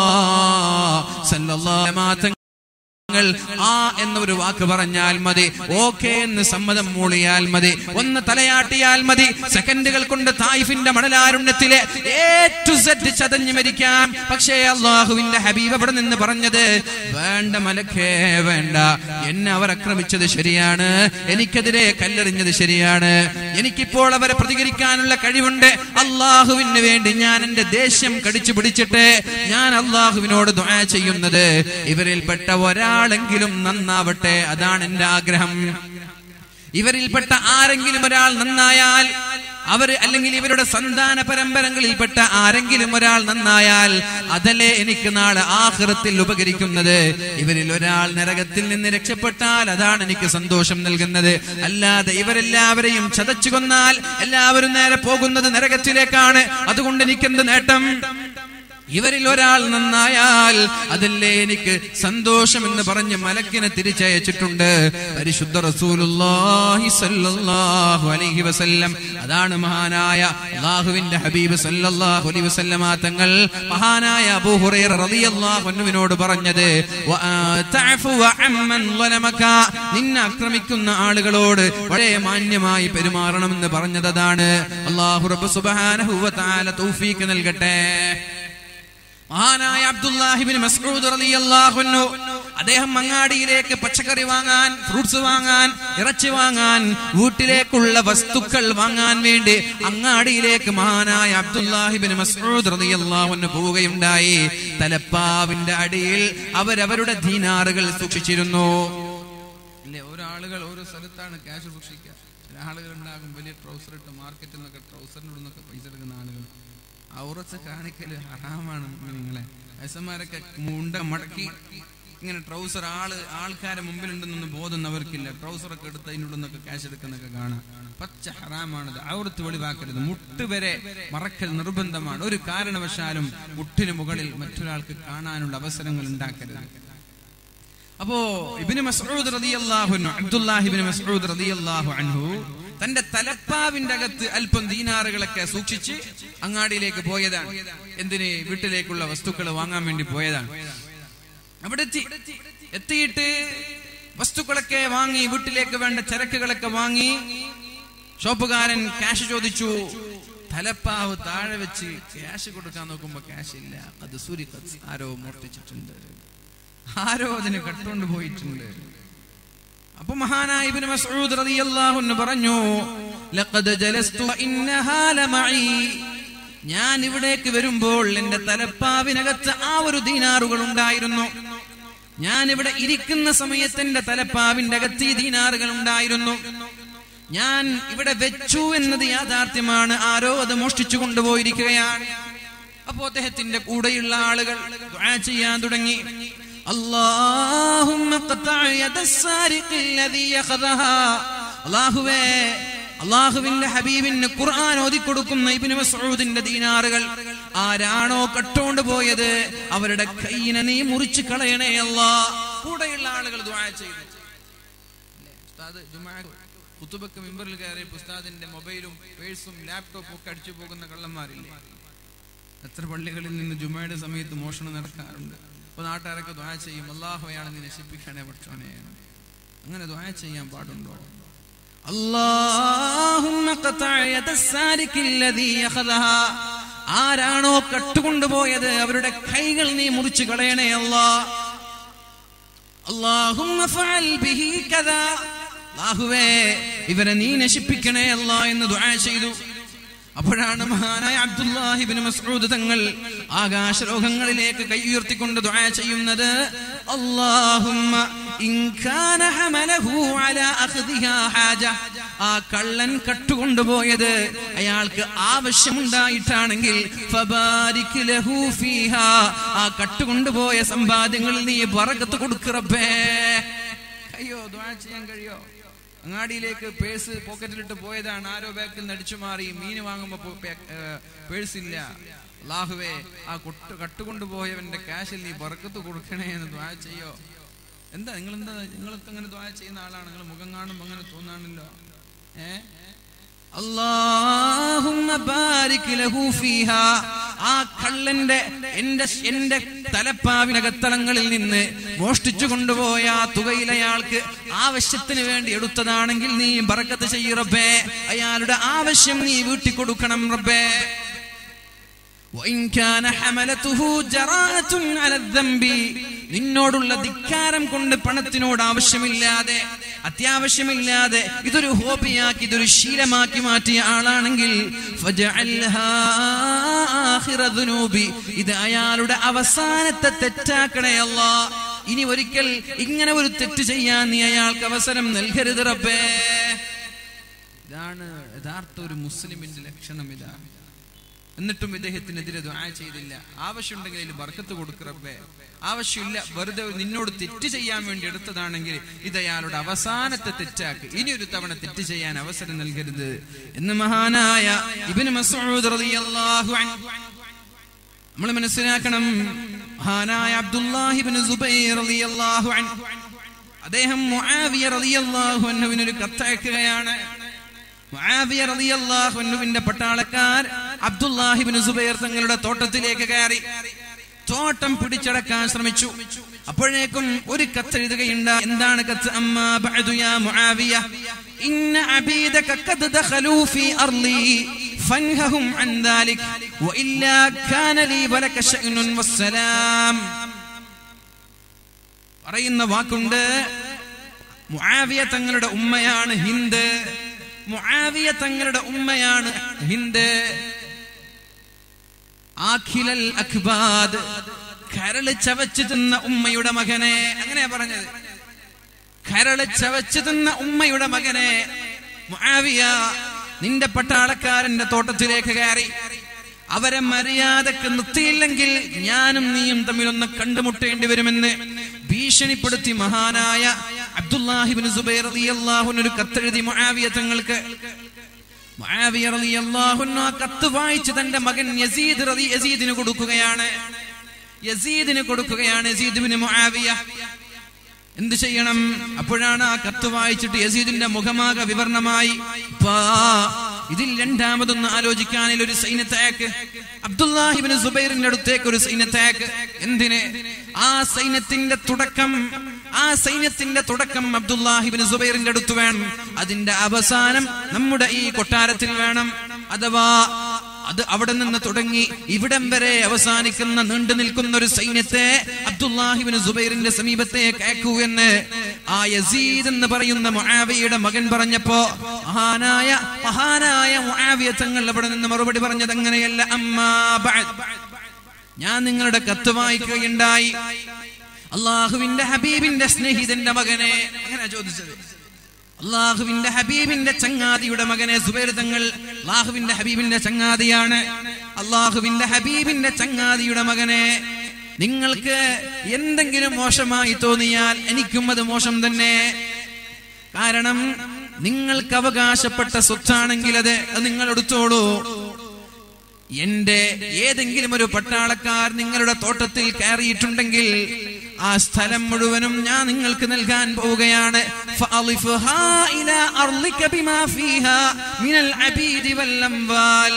സല്ലല്ലാഹു നിങ്ങൾ ആ എന്നൊരു വാക്ക് പറഞ്ഞാൽ മതി ഓക്കെ എന്ന് സമ്മതം മൂളിയാൽ മതി ഒന്ന് തലയാട്ടിയാൽ മതി സെക്കൻഡുകൾ കൊണ്ട് തായിഫിന്റെ മണലാരുണ്യത്തിലെ എ ടു സെറ്റ് ചതഞ്ഞു മരിക്കാം പക്ഷേ അള്ളാഹുവിന്റെ ഹബീബ് അവിടെ നിന്ന് പറഞ്ഞത് വേണ്ട മലക്കേ വേണ്ട എന്നെ അവർ ആക്രമിച്ചത് ശരിയാണ് എനിക്കെതിരെ കല്ലെറിഞ്ഞത് ശരിയാണ് എനിക്കിപ്പോൾ അവരെ പ്രതികരിക്കാനുള്ള കഴിവുണ്ട് അള്ളാഹുവിന് വേണ്ടി ഞാൻ എന്റെ ദേഷ്യം കടിച്ചു പിടിച്ചിട്ട് ഞാൻ അള്ളാഹുവിനോട് ദുആ ചെയ്യുന്നത് ഇവരിൽപ്പെട്ട ഒരാളെങ്കിലും നന്നാവട്ടെ അതാണ് എന്റെ ആഗ്രഹം ഇവരിൽപ്പെട്ട ആരെങ്കിലും ഒരാൾ നന്നായാൽ അവർ അല്ലെങ്കിൽ ഇവരുടെ സന്താന പരമ്പരകളിൽപ്പെട്ട ആരെങ്കിലും ഒരാൾ നന്നായാൽ അതല്ലേ എനിക്ക് നാളെ ആഹൃത്തിൽ ഉപകരിക്കുന്നത് ഇവരിൽ ഒരാൾ നരകത്തിൽ നിന്ന് രക്ഷപ്പെട്ടാൽ അതാണ് എനിക്ക് സന്തോഷം നൽകുന്നത് അല്ലാതെ ഇവരെല്ലാവരെയും ചതച്ചു കൊന്നാൽ എല്ലാവരും നേരെ പോകുന്നത് നരകത്തിലേക്കാണ് അതുകൊണ്ട് എനിക്കെന്ത് നേട്ടം ഇവരിൽ ഒരാൾ നന്നായാൽ അതല്ലേ എനിക്ക് സന്തോഷം എന്ന് പറഞ്ഞ് മലക്കിനെ തിരിച്ചയച്ചിട്ടുണ്ട് പരിശുദ്ധ റസൂലുള്ളാഹി സ്വല്ലല്ലാഹു അലൈഹി വസല്ലം അതാണ് മഹാനായ അല്ലാഹുവിന്റെ ഹബീബ് സല്ലല്ലാഹു അലൈഹി വസല്ലമ തങ്ങൾ മഹാനായ അബൂ ഹുറൈറ റളിയല്ലാഹു അൻഹുവിനോട് പറഞ്ഞത് വഅതഅഫു അമ്മൻ ളലമക നിന്നെ ആക്രമിക്കുന്ന ആളുകളോട് വളരെ മാന്യമായി പെരുമാറണമെന്ന് പറഞ്ഞതാണ് അല്ലാഹു റബ്ബ് സുബ്ഹാനഹു വ തആല തൗഫീഖ് നൽകട്ടെ മഹാനായ അബ്ദുല്ലാഹിബിൻ മസ്ഊദ് റളിയല്ലാഹു അൻഹു അദ്ദേഹം അങ്ങാടിയിലേക്ക് പച്ചക്കറി വാങ്ങാൻ ഫ്രൂട്ട്സ് വാങ്ങാൻ ഇറച്ചി വാങ്ങാൻ വീട്ടിലേക്കുള്ള വസ്തുക്കൾ വാങ്ങാൻ വേണ്ടി അങ്ങാടിയിലേക്ക് മഹാനായ അബ്ദുല്ലാഹിബിൻ മസ്ഊദ് റളിയല്ലാഹു അൻഹു പോവുകയുണ്ടായി തലപ്പാവിന്റെ അടിയിൽ അവരവരുടെ ദീനാറുകൾ സൂക്ഷിച്ചിരുന്നു ഇല്ലേ ഓരോ ആളുകൾ ഓരോ സ്ഥലത്താണ് ക്യാഷ് സൂക്ഷിക്കുക ചില ആളുകൾ ഉണ്ടാകും വലിയ ട്രൗസർ ഇട്ട് മാർക്കറ്റിൽ നിന്നൊക്കെ ട്രൗസറിൻ്റെ നിന്നൊക്കെ പൈസ എടുക്കുന്ന ആളുകൾ ഔറച്ച് കാണിക്കല് ഹറാമാണ് നിങ്ങളെ വയസ്സന്മാരൊക്കെ മുണ്ട മടക്കി ഇങ്ങനെ ട്രൗസർ ആള് ആൾക്കാരെ മുമ്പിലുണ്ടെന്നൊന്നും ബോധം അവർക്കില്ല ട്രൗസറൊക്കെ എടുത്ത് അതിൻ്റെ ഉള്ളിൽ നിന്നൊക്കെ ക്യാഷ് എടുക്കുന്നൊക്കെ കാണാം പച്ച ഹറാമാണത് ഔറത്ത് വെളിവാക്കരുത് മുട്ട് വരെ മറക്കൽ നിർബന്ധമാണ് ഒരു കാരണവശാലും മുട്ടിന് മുകളിൽ മറ്റൊരാൾക്ക് കാണാനുള്ള അവസരങ്ങൾ ഉണ്ടാക്കരുത് അപ്പോ ഇബ്നു മസ്ഊദ് റളിയല്ലാഹു അൻഹു അബ്ദുല്ലാഹി ഇബ്നു മസ്ഊദ് റളിയല്ലാഹു അൻഹു തന്റെ തലപ്പാവിന്റെ അകത്ത് അല്പം ദീനാറുകളൊക്കെ സൂക്ഷിച്ച് അങ്ങാടിയിലേക്ക് പോയതാണ് എന്തിന് വീട്ടിലേക്കുള്ള വസ്തുക്കൾ വാങ്ങാൻ വേണ്ടി പോയതാണ് അവിടെ എത്തി എത്തിയിട്ട് വസ്തുക്കളൊക്കെ വാങ്ങി വീട്ടിലേക്ക് വേണ്ട ചരക്കുകളൊക്കെ വാങ്ങി ഷോപ്പുകാരൻ ക്യാഷ് ചോദിച്ചു തലപ്പാവ് താഴെ വെച്ച് ക്യാഷ് കൊടുക്കാൻ നോക്കുമ്പോ ക്യാഷ് ഇല്ല അത് സൂര്യ ആരോ മോഷ്ടിച്ചിട്ടുണ്ട് ആരോ അതിന് കട്ടുകൊണ്ട് പോയിട്ടുണ്ട് അപ്പൊ മഹാനായ ഇബ്നു മസ്ഊദ് റളിയല്ലാഹു അൻഹു പറഞ്ഞു ലഖദ് ജലസ്തു ഇന്നഹാ ലമഈ ഞാൻ ഇവിടേക്ക് വരുമ്പോൾ എന്റെ തലപ്പാവിനകത്ത് ആ ഒരു ദീനാറുകൾ ഉണ്ടായിരുന്നു ഞാൻ ഇവിടെ ഇരിക്കുന്ന സമയത്ത് എന്റെ തലപ്പാവിന്റെ അകത്ത് ഈ ദീനാറുകൾ ഉണ്ടായിരുന്നു ഞാൻ ഇവിടെ വെച്ചു എന്നത് യാഥാർത്ഥ്യമാണ് ആരോ അത് മോഷ്ടിച്ചു കൊണ്ടുപോയിരിക്കുകയാണ് അപ്പോ അദ്ദേഹത്തിന്റെ കൂടെയുള്ള ആളുകൾ ദുആ ചെയ്യാൻ തുടങ്ങി اللهم قطع يد السارق الذي يخذها അള്ളാഹുവേ അള്ളാഹുവിന്റെ ഹബീബിന് ഖുർആൻ ഓതിക്കൊടുക്കുന്ന ഇബ്നു മസ്ഊദിന്റെ ദീനാറുകൾ ആരാണോ കട്ടോണ്ട് പോയത് അവരുടെ കൈയിനെ നീ മുറിച്ചു കളയണേ അല്ലാ കൂടെയുള്ള ആളുകൾ ദുആ ചെയ്തു അല്ലേ? ഉസ്താദ് ജുമാ കുത്തുബക്ക് മിമ്പറിൽ കയറി ഉസ്താദിന്റെ മൊബൈലും പേഴ്സും ലാപ്ടോപ്പും ഒക്കെ അടിച്ചു പോകുന്ന കള്ളന്മാരില്ലേ എത്ര പള്ളികളിൽ നിന്ന് ജുമയുടെ സമയത്ത് മോഷണം നടക്കാറുണ്ട് അപ്പൊ നാട്ടുകാരൊക്കെ ദ്വായ ചെയ്യും അള്ളാഹുയാണ് നീ നശിപ്പിക്കണേ പക്ഷോനെ അങ്ങനെ ദ്വായ ചെയ്യാൻ പാടുണ്ടോ അല്ലാഹുമ്മ ഖതഅ യദ സാരിഖിൽ ലദീ യഖദഹാ. ആരാണോ കട്ടുകൊണ്ടുപോയത് അവരുടെ കൈകൾ നീ മുറിച്ചു കളയണേ അല്ലാ അല്ലാഹുമ്മ ഫഅൽ ബിഹി കദാ. അല്ലാഹുവേ ഇവരെ നീ നശിപ്പിക്കണേ അല്ലാ എന്ന് ദുആ ചെയ്തു അപ്പോഴാണ് മഹാനായ അബ്ദുല്ലാഹിബിൻ മസ്ഊദ് തങ്ങൾ ആകാശലോകങ്ങളിലേക്ക് കൈ ഉയർത്തിക്കൊണ്ട് ദുആ ചെയ്യുന്നത് അല്ലാഹുമ്മ ഇൻ കാന ഹമലഹു അലാ അഖ്ദിഹാ ഹാജ ആ കള്ളൻ കട്ടുകൊണ്ടുപോയത് അയാൾക്ക് ആവശ്യമുണ്ടായിട്ടാണെങ്കിൽ ഫബാരിക് ലഹു ഫീഹാ ആ കട്ടുകൊണ്ടുപോയ സമ്പാദ്യങ്ങളിൽ നീ ബറക്കത്ത് കൊടുക്കറബേ അയ്യോ ദുആ ചെയ്യാൻ കഴിയോ അങ്ങാടിയിലേക്ക് പേഴ്സ് പോക്കറ്റിലിട്ട് പോയതാണ് ആരോ ബാക്കിൽ നിന്ന് അടിച്ചു മാറി മീൻ വാങ്ങുമ്പോ പോ- പേ- ഏ, പേഴ്സ് ഇല്ല അള്ളാഹുവേ ആ കൊട്ട് കട്ടുകൊണ്ടുപോയവന്റെ ക്യാഷിൽ നീ ബറക്കത്ത് കൊടുക്കണേ എന്ന് ദ്വാ ചെയ്യോ എന്താ നിങ്ങൾ എന്താ നിങ്ങളൊക്കെ അങ്ങനെ ദ്വാ ചെയ്യുന്ന ആളാണ് നിങ്ങൾ മുഖം കാണുമ്പോ അങ്ങനെ തോന്നാണല്ലോ ഏ അല്ലാഹുമ്മ ബാരിക് ലഹു ഫീഹാ ആ കള്ളന്റെ എന്റെ എന്റെ തലപ്പാവിനകത്തളങ്ങളിൽ നിന്ന് മോഷ്ടിച്ചു കൊണ്ടുപോയ ആ തുകയിൽ അയാൾക്ക് ആവശ്യത്തിന് വേണ്ടി എടുത്തതാണെങ്കിൽ നീ ബറക്കത്ത് ചെയ്യ് റബ്ബേ അയാളുടെ ആവശ്യം നീ വീട്ടി കൊടുക്കണം റബ്ബേ وإن كان حملته جراءة على الذنب നിന്നോടുള്ള ധിക്കാരം കൊണ്ട് പണത്തിനോട് ആവശ്യമില്ലാതെ അത്യാവശ്യമില്ലാതെ ഇതൊരു ഹോബിയാക്കി ഇതൊരു ശീലമാക്കി മാറ്റിയ ആളാണെങ്കിൽ ഫജഅൽഹാ ആഖിറ ദുനൂബി. ഇത് അയാളുടെ അവസാനത്തെ തെറ്റാക്കണേ അല്ലാ ഇനി ഒരിക്കൽ ഇങ്ങനെ ഒരു തെറ്റ് ചെയ്യാൻ നീ അയാൾക്ക് അവസരം നൽകരുത് റബ്ബേ ഇതാണ് യഥാർത്ഥ ഒരു മുസ്ലിമിന്റെ ലക്ഷണം ഇതാണ് എന്നിട്ടും ഇദ്ദേഹത്തിനെതിരെ ദുആ ചെയ്തില്ല ആവശ്യമുണ്ടെങ്കിൽ അതിൽ ബർക്കത്ത് കൊടുക്കറബേ ആവശ്യമില്ല വെറുതെ നിന്നോട് തെറ്റ് ചെയ്യാൻ വേണ്ടി എടുത്തതാണെങ്കിൽ ഇത് അയാളുടെ അവസാനത്തെ തെറ്റാക്ക് ഇനി ഒരു തവണ തെറ്റ് ചെയ്യാൻ അവസരം നൽകരുത് എന്ന് മഹാനായ ഇബ്നു മസ്ഊദ് റളിയല്ലാഹു അൻഹു നമ്മൾ മനസ്സിലാക്കണം മഹാനായ അബ്ദുല്ലാഹിബ്നു സുബൈർ റളിയല്ലാഹു അൻഹു അദ്ദേഹം മുആവിയ റളിയല്ലാഹു അൻഹുവിന് ഒരു കത്തയക്കുകയാണ് മുആവിയ റളിയല്ലാഹു അൻഹുവിന്റെ പട്ടാളക്കാർ അബ്ദുല്ലാഹിബ്നു സുബൈർ തങ്ങളുടെ തോട്ടത്തിലേക്ക് കയറി തോട്ടം പിടിച്ചടക്കാൻ ശ്രമിച്ചു അപ്പോഴേക്കും ഒരു കത്ത് എഴുതുകയുണ്ട് എന്താണ് കത്ത് അമ്മാ ബഅദു യാ മുആവിയ ഇന്ന അബീദക ഖദ് ദഖലൂ ഫീ അർളി ഫൻഹഹും അൻ ദാലിക് വഇല്ലാ കാന ലീ വലക ശഅ്നുൻ വസ്സലാം പറയുന്ന വാക്കുണ്ട് മുആവിയ തങ്ങളുടെ ഉമ്മയാണ് ഹിന്ദ് മുആവിയ തങ്ങളുടെ ഉമ്മയാണ് ഹിന്ദ് ആഖിലൽ അഖ്ബാദ് കരള് ചവച്ചു തിന്ന ഉമ്മയുടെ മകനെ അങ്ങനെയാ പറഞ്ഞത് കരള് ചവച്ചു തിന്ന ഉമ്മയുടെ മകനെ മുആവിയ നിന്റെ പട്ടാളക്കാരന്റെ തോട്ടത്തിലേക്ക് കയറി അവരെ മര്യാദക്ക് നിർത്തിയില്ലെങ്കിൽ ഞാനും നീയും തമ്മിലൊന്ന് കണ്ടുമുട്ടേണ്ടി വരുമെന്ന് ഭീഷണിപ്പെടുത്തി മഹാനായ അബ്ദുല്ലാഹിബിൻ സുബൈർ റളിയല്ലാഹു അൻഹു ഒരു കത്തെഴുതി മുആവിയ തങ്ങൾക്ക് മുആവിയ റളിയല്ലാഹു അൻഹു ആ കത്ത് വായിച്ച് തന്റെ മകൻ യസീദ് റളി യസീദിന് കൊടുക്കുകയാണ് യസീദിന് കൊടുക്കുകയാണ് യസീദ് ബിൻ മുആവിയ എന്ത് ചെയ്യണം അപ്പോഴാണ് ആ കത്ത് വായിച്ചിട്ട് യസീദിന്റെ മുഖമാകെ വിവരണമായി "ഉപ്പാ, ഇതിൽ രണ്ടാമതൊന്ന് ആലോചിക്കാനിൽ ഒരു സൈന്യത്തേക്ക് അബ്ദുല്ലാഹിബിന് സുബൈറിന്റെ അടുത്തേക്ക് ഒരു സൈന്യത്തേക്ക് എന്തിന് ആ സൈന്യത്തിന്റെ തുടക്കം ആ സൈന്യത്തിന്റെ തുടക്കം അബ്ദുല്ലാഹിബിന് സുബൈറിന്റെ അടുത്ത് വേണം അതിന്റെ അവസാനം നമ്മുടെ ഈ കൊട്ടാരത്തിൽ വേണം അഥവാ അത് അവിടെ നിന്ന് തുടങ്ങി ഇവിടം വരെ അവസാനിക്കുന്ന നീണ്ടു നിൽക്കുന്ന ഒരു സൈന്യത്തെ അബ്ദുല്ലാഹിബിന് സുബൈറിന്റെ സമീപത്തേക്ക് അയക്കൂ എന്ന് ആ യസീദ് എന്ന് പറയുന്ന മുആവിയുടെ മകൻ പറഞ്ഞപ്പോ മഹാനായ മഹാനായ മുആവിയ തങ്ങൾ അവിടെ നിന്ന് മറുപടി പറഞ്ഞത് അങ്ങനെയല്ല അമ്മാ ബഅദ്. ഞാൻ നിങ്ങളുടെ കത്ത് വായിക്കുകയുണ്ടായി അള്ളാഹുവിന്റെ ഹബീബിന്റെ സ്നേഹിതന്റെ മകനെ അങ്ങനെ ചോദിച്ചത് അള്ളാഹുവിന്റെ ഹബീബിന്റെ ചങ്ങാതിയുടെ മകനെ സുബൈർ തങ്ങൾ അള്ളാഹുവിന്റെ ഹബീബിന്റെ ചങ്ങാതിയാണ് അള്ളാഹുവിന്റെ ഹബീബിന്റെ ചങ്ങാതിയുടെ മകനെ നിങ്ങൾക്ക് എന്തെങ്കിലും മോശമായി തോന്നിയാൽ എനിക്കും അത് മോശം തന്നെ കാരണം നിങ്ങൾക്ക് അവകാശപ്പെട്ട സ്വത്താണെങ്കിൽ അത് അത് നിങ്ങൾ എടുത്തോളൂ എന്റെ ഏതെങ്കിലും ഒരു പട്ടാളക്കാർ നിങ്ങളുടെ തോട്ടത്തിൽ കയറിയിട്ടുണ്ടെങ്കിൽ ആ സ്ഥലം മുഴുവനും ഞാൻ നിങ്ങൾക്ക് നൽകാൻ പോവുകയാണ് ഫഅളിഫ്ഹാ ഇലാ അർളിക ബിമാ ഫീഹാ മിനൽ അബീദി വൽ അംവാൽ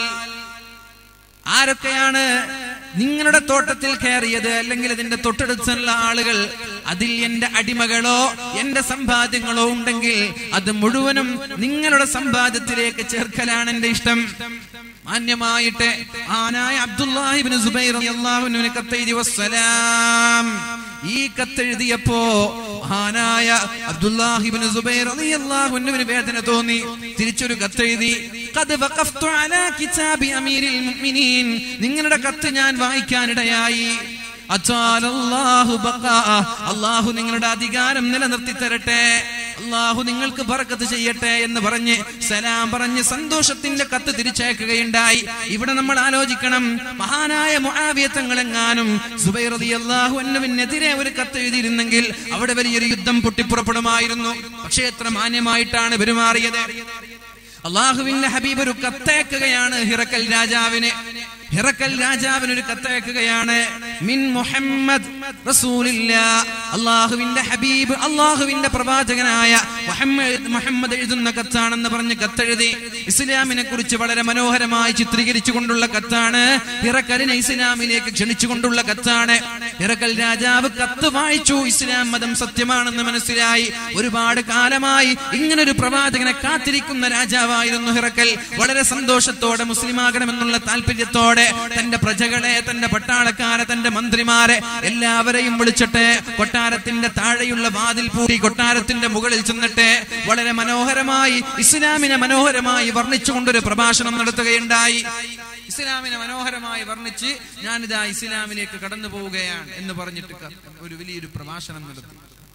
ആരൊക്കെയാണ് നിങ്ങളുടെ തോട്ടത്തിൽ കയറിയത് അല്ലെങ്കിൽ അതിന്റെ തൊട്ടടുത്തുള്ള ആളുകൾ അതിൽ എന്റെ അടിമകളോ എന്റെ സമ്പാദ്യങ്ങളോ ഉണ്ടെങ്കിൽ അത് മുഴുവനും നിങ്ങളുടെ സമ്പാദ്യത്തിലേക്ക് ചേർക്കലാണ് എന്റെ ഇഷ്ടം മാന്യമായിട്ട് ആനായ അബ്ദുല്ലാഹിബിന് സുബൈർ അള്ളാഹുവിന് കത്തെഴുതി വസ്സലാം ഈ കത്തെഴുതിയപ്പോ മഹാനായ അബ്ദുല്ലാഹിബിന് സുബൈർ അള്ളാഹുവിന് വേദന തോന്നി തിരിച്ചൊരു കത്തെഴുതി "ഖദ് വഖഫ്തു അലാ കിതാബി അമീരിൽ മുഅ്മിനീൻ." നിങ്ങളുടെ കത്ത് ഞാൻ വായിക്കാനിടയായി അച്ചാലല്ലാഹു ബഖാഅ. അള്ളാഹു നിങ്ങളുടെ അധികാരം നിലനിർത്തി തരട്ടെ അള്ളാഹു നിങ്ങൾക്ക് ബർക്കത്ത് ചെയ്യട്ടെ എന്ന് പറഞ്ഞ് സലാം പറഞ്ഞ് സന്തോഷത്തിന്റെ കത്ത് തിരിച്ചയക്കുകയുണ്ടായി ഇവിടെ നമ്മൾ ആലോചിക്കണം മഹാനായ മുആവിയത്തങ്ങളെങ്ങാനും സുബൈർ റളിയല്ലാഹു അൻഹുവിനെതിരെ ഒരു കത്ത് എഴുതിയിരുന്നെങ്കിൽ അവിടെ വലിയൊരു യുദ്ധം പൊട്ടിപ്പുറപ്പെടുമായിരുന്നു പക്ഷേ എത്ര മാന്യമായിട്ടാണ് പെരുമാറിയത് അള്ളാഹുവിന്റെ ഹബീബ് ഒരു കത്തയക്കുകയാണ് ഹിറക്കൽ രാജാവിന് ഹിറക്കൽ രാജാവിന് ഒരു കത്തയക്കുകയാണ് മിൻ മുഹമ്മദ് റസൂലില്ല അള്ളാഹുവിന്റെ ഹബീബ് അള്ളാഹുവിന്റെ പ്രവാചകനായ മുഹമ്മദ് മുഹമ്മദ് എഴുതുന്ന കത്താണെന്ന് പറഞ്ഞ് കത്തെഴുതി ഇസ്ലാമിനെ കുറിച്ച് വളരെ മനോഹരമായി ചിത്രീകരിച്ചുകൊണ്ടുള്ള കത്താണ് ഹിറക്കലിനെ ഇസ്ലാമിലേക്ക് ക്ഷണിച്ചുകൊണ്ടുള്ള കത്താണ് ഹിറക്കൽ രാജാവ് കത്ത് വായിച്ചു ഇസ്ലാം മതം സത്യമാണെന്ന് മനസ്സിലായി ഒരുപാട് കാലമായി ഇങ്ങനൊരു പ്രവാചകനെ കാത്തിരിക്കുന്ന രാജാവായിരുന്നു ഹിറക്കൽ വളരെ സന്തോഷത്തോടെ മുസ്ലിമാകണമെന്നുള്ള താല്പര്യത്തോടെ തന്റെ പ്രജകളെ തന്റെ പട്ടാളക്കാരെ തന്റെ മന്ത്രിമാരെ എല്ലാവരെയും വിളിച്ചിട്ട് കൊട്ടാരത്തിന്റെ താഴെയുള്ള വാതിൽ പൂട്ടി കൊട്ടാരത്തിന്റെ മുകളിൽ ചെന്നിട്ട് വളരെ മനോഹരമായി ഇസ്ലാമിനെ മനോഹരമായി വർണ്ണിച്ചുകൊണ്ടൊരു പ്രഭാഷണം നടത്തുകയുണ്ടായി ഇസ്ലാമിനെ മനോഹരമായി വർണ്ണിച്ച് ഞാനിതാ ഇസ്ലാമിലേക്ക് കടന്നു പോവുകയാണ് എന്ന് പറഞ്ഞിട്ട് ക- ഒരു വലിയൊരു പ്രഭാഷണം നടത്തി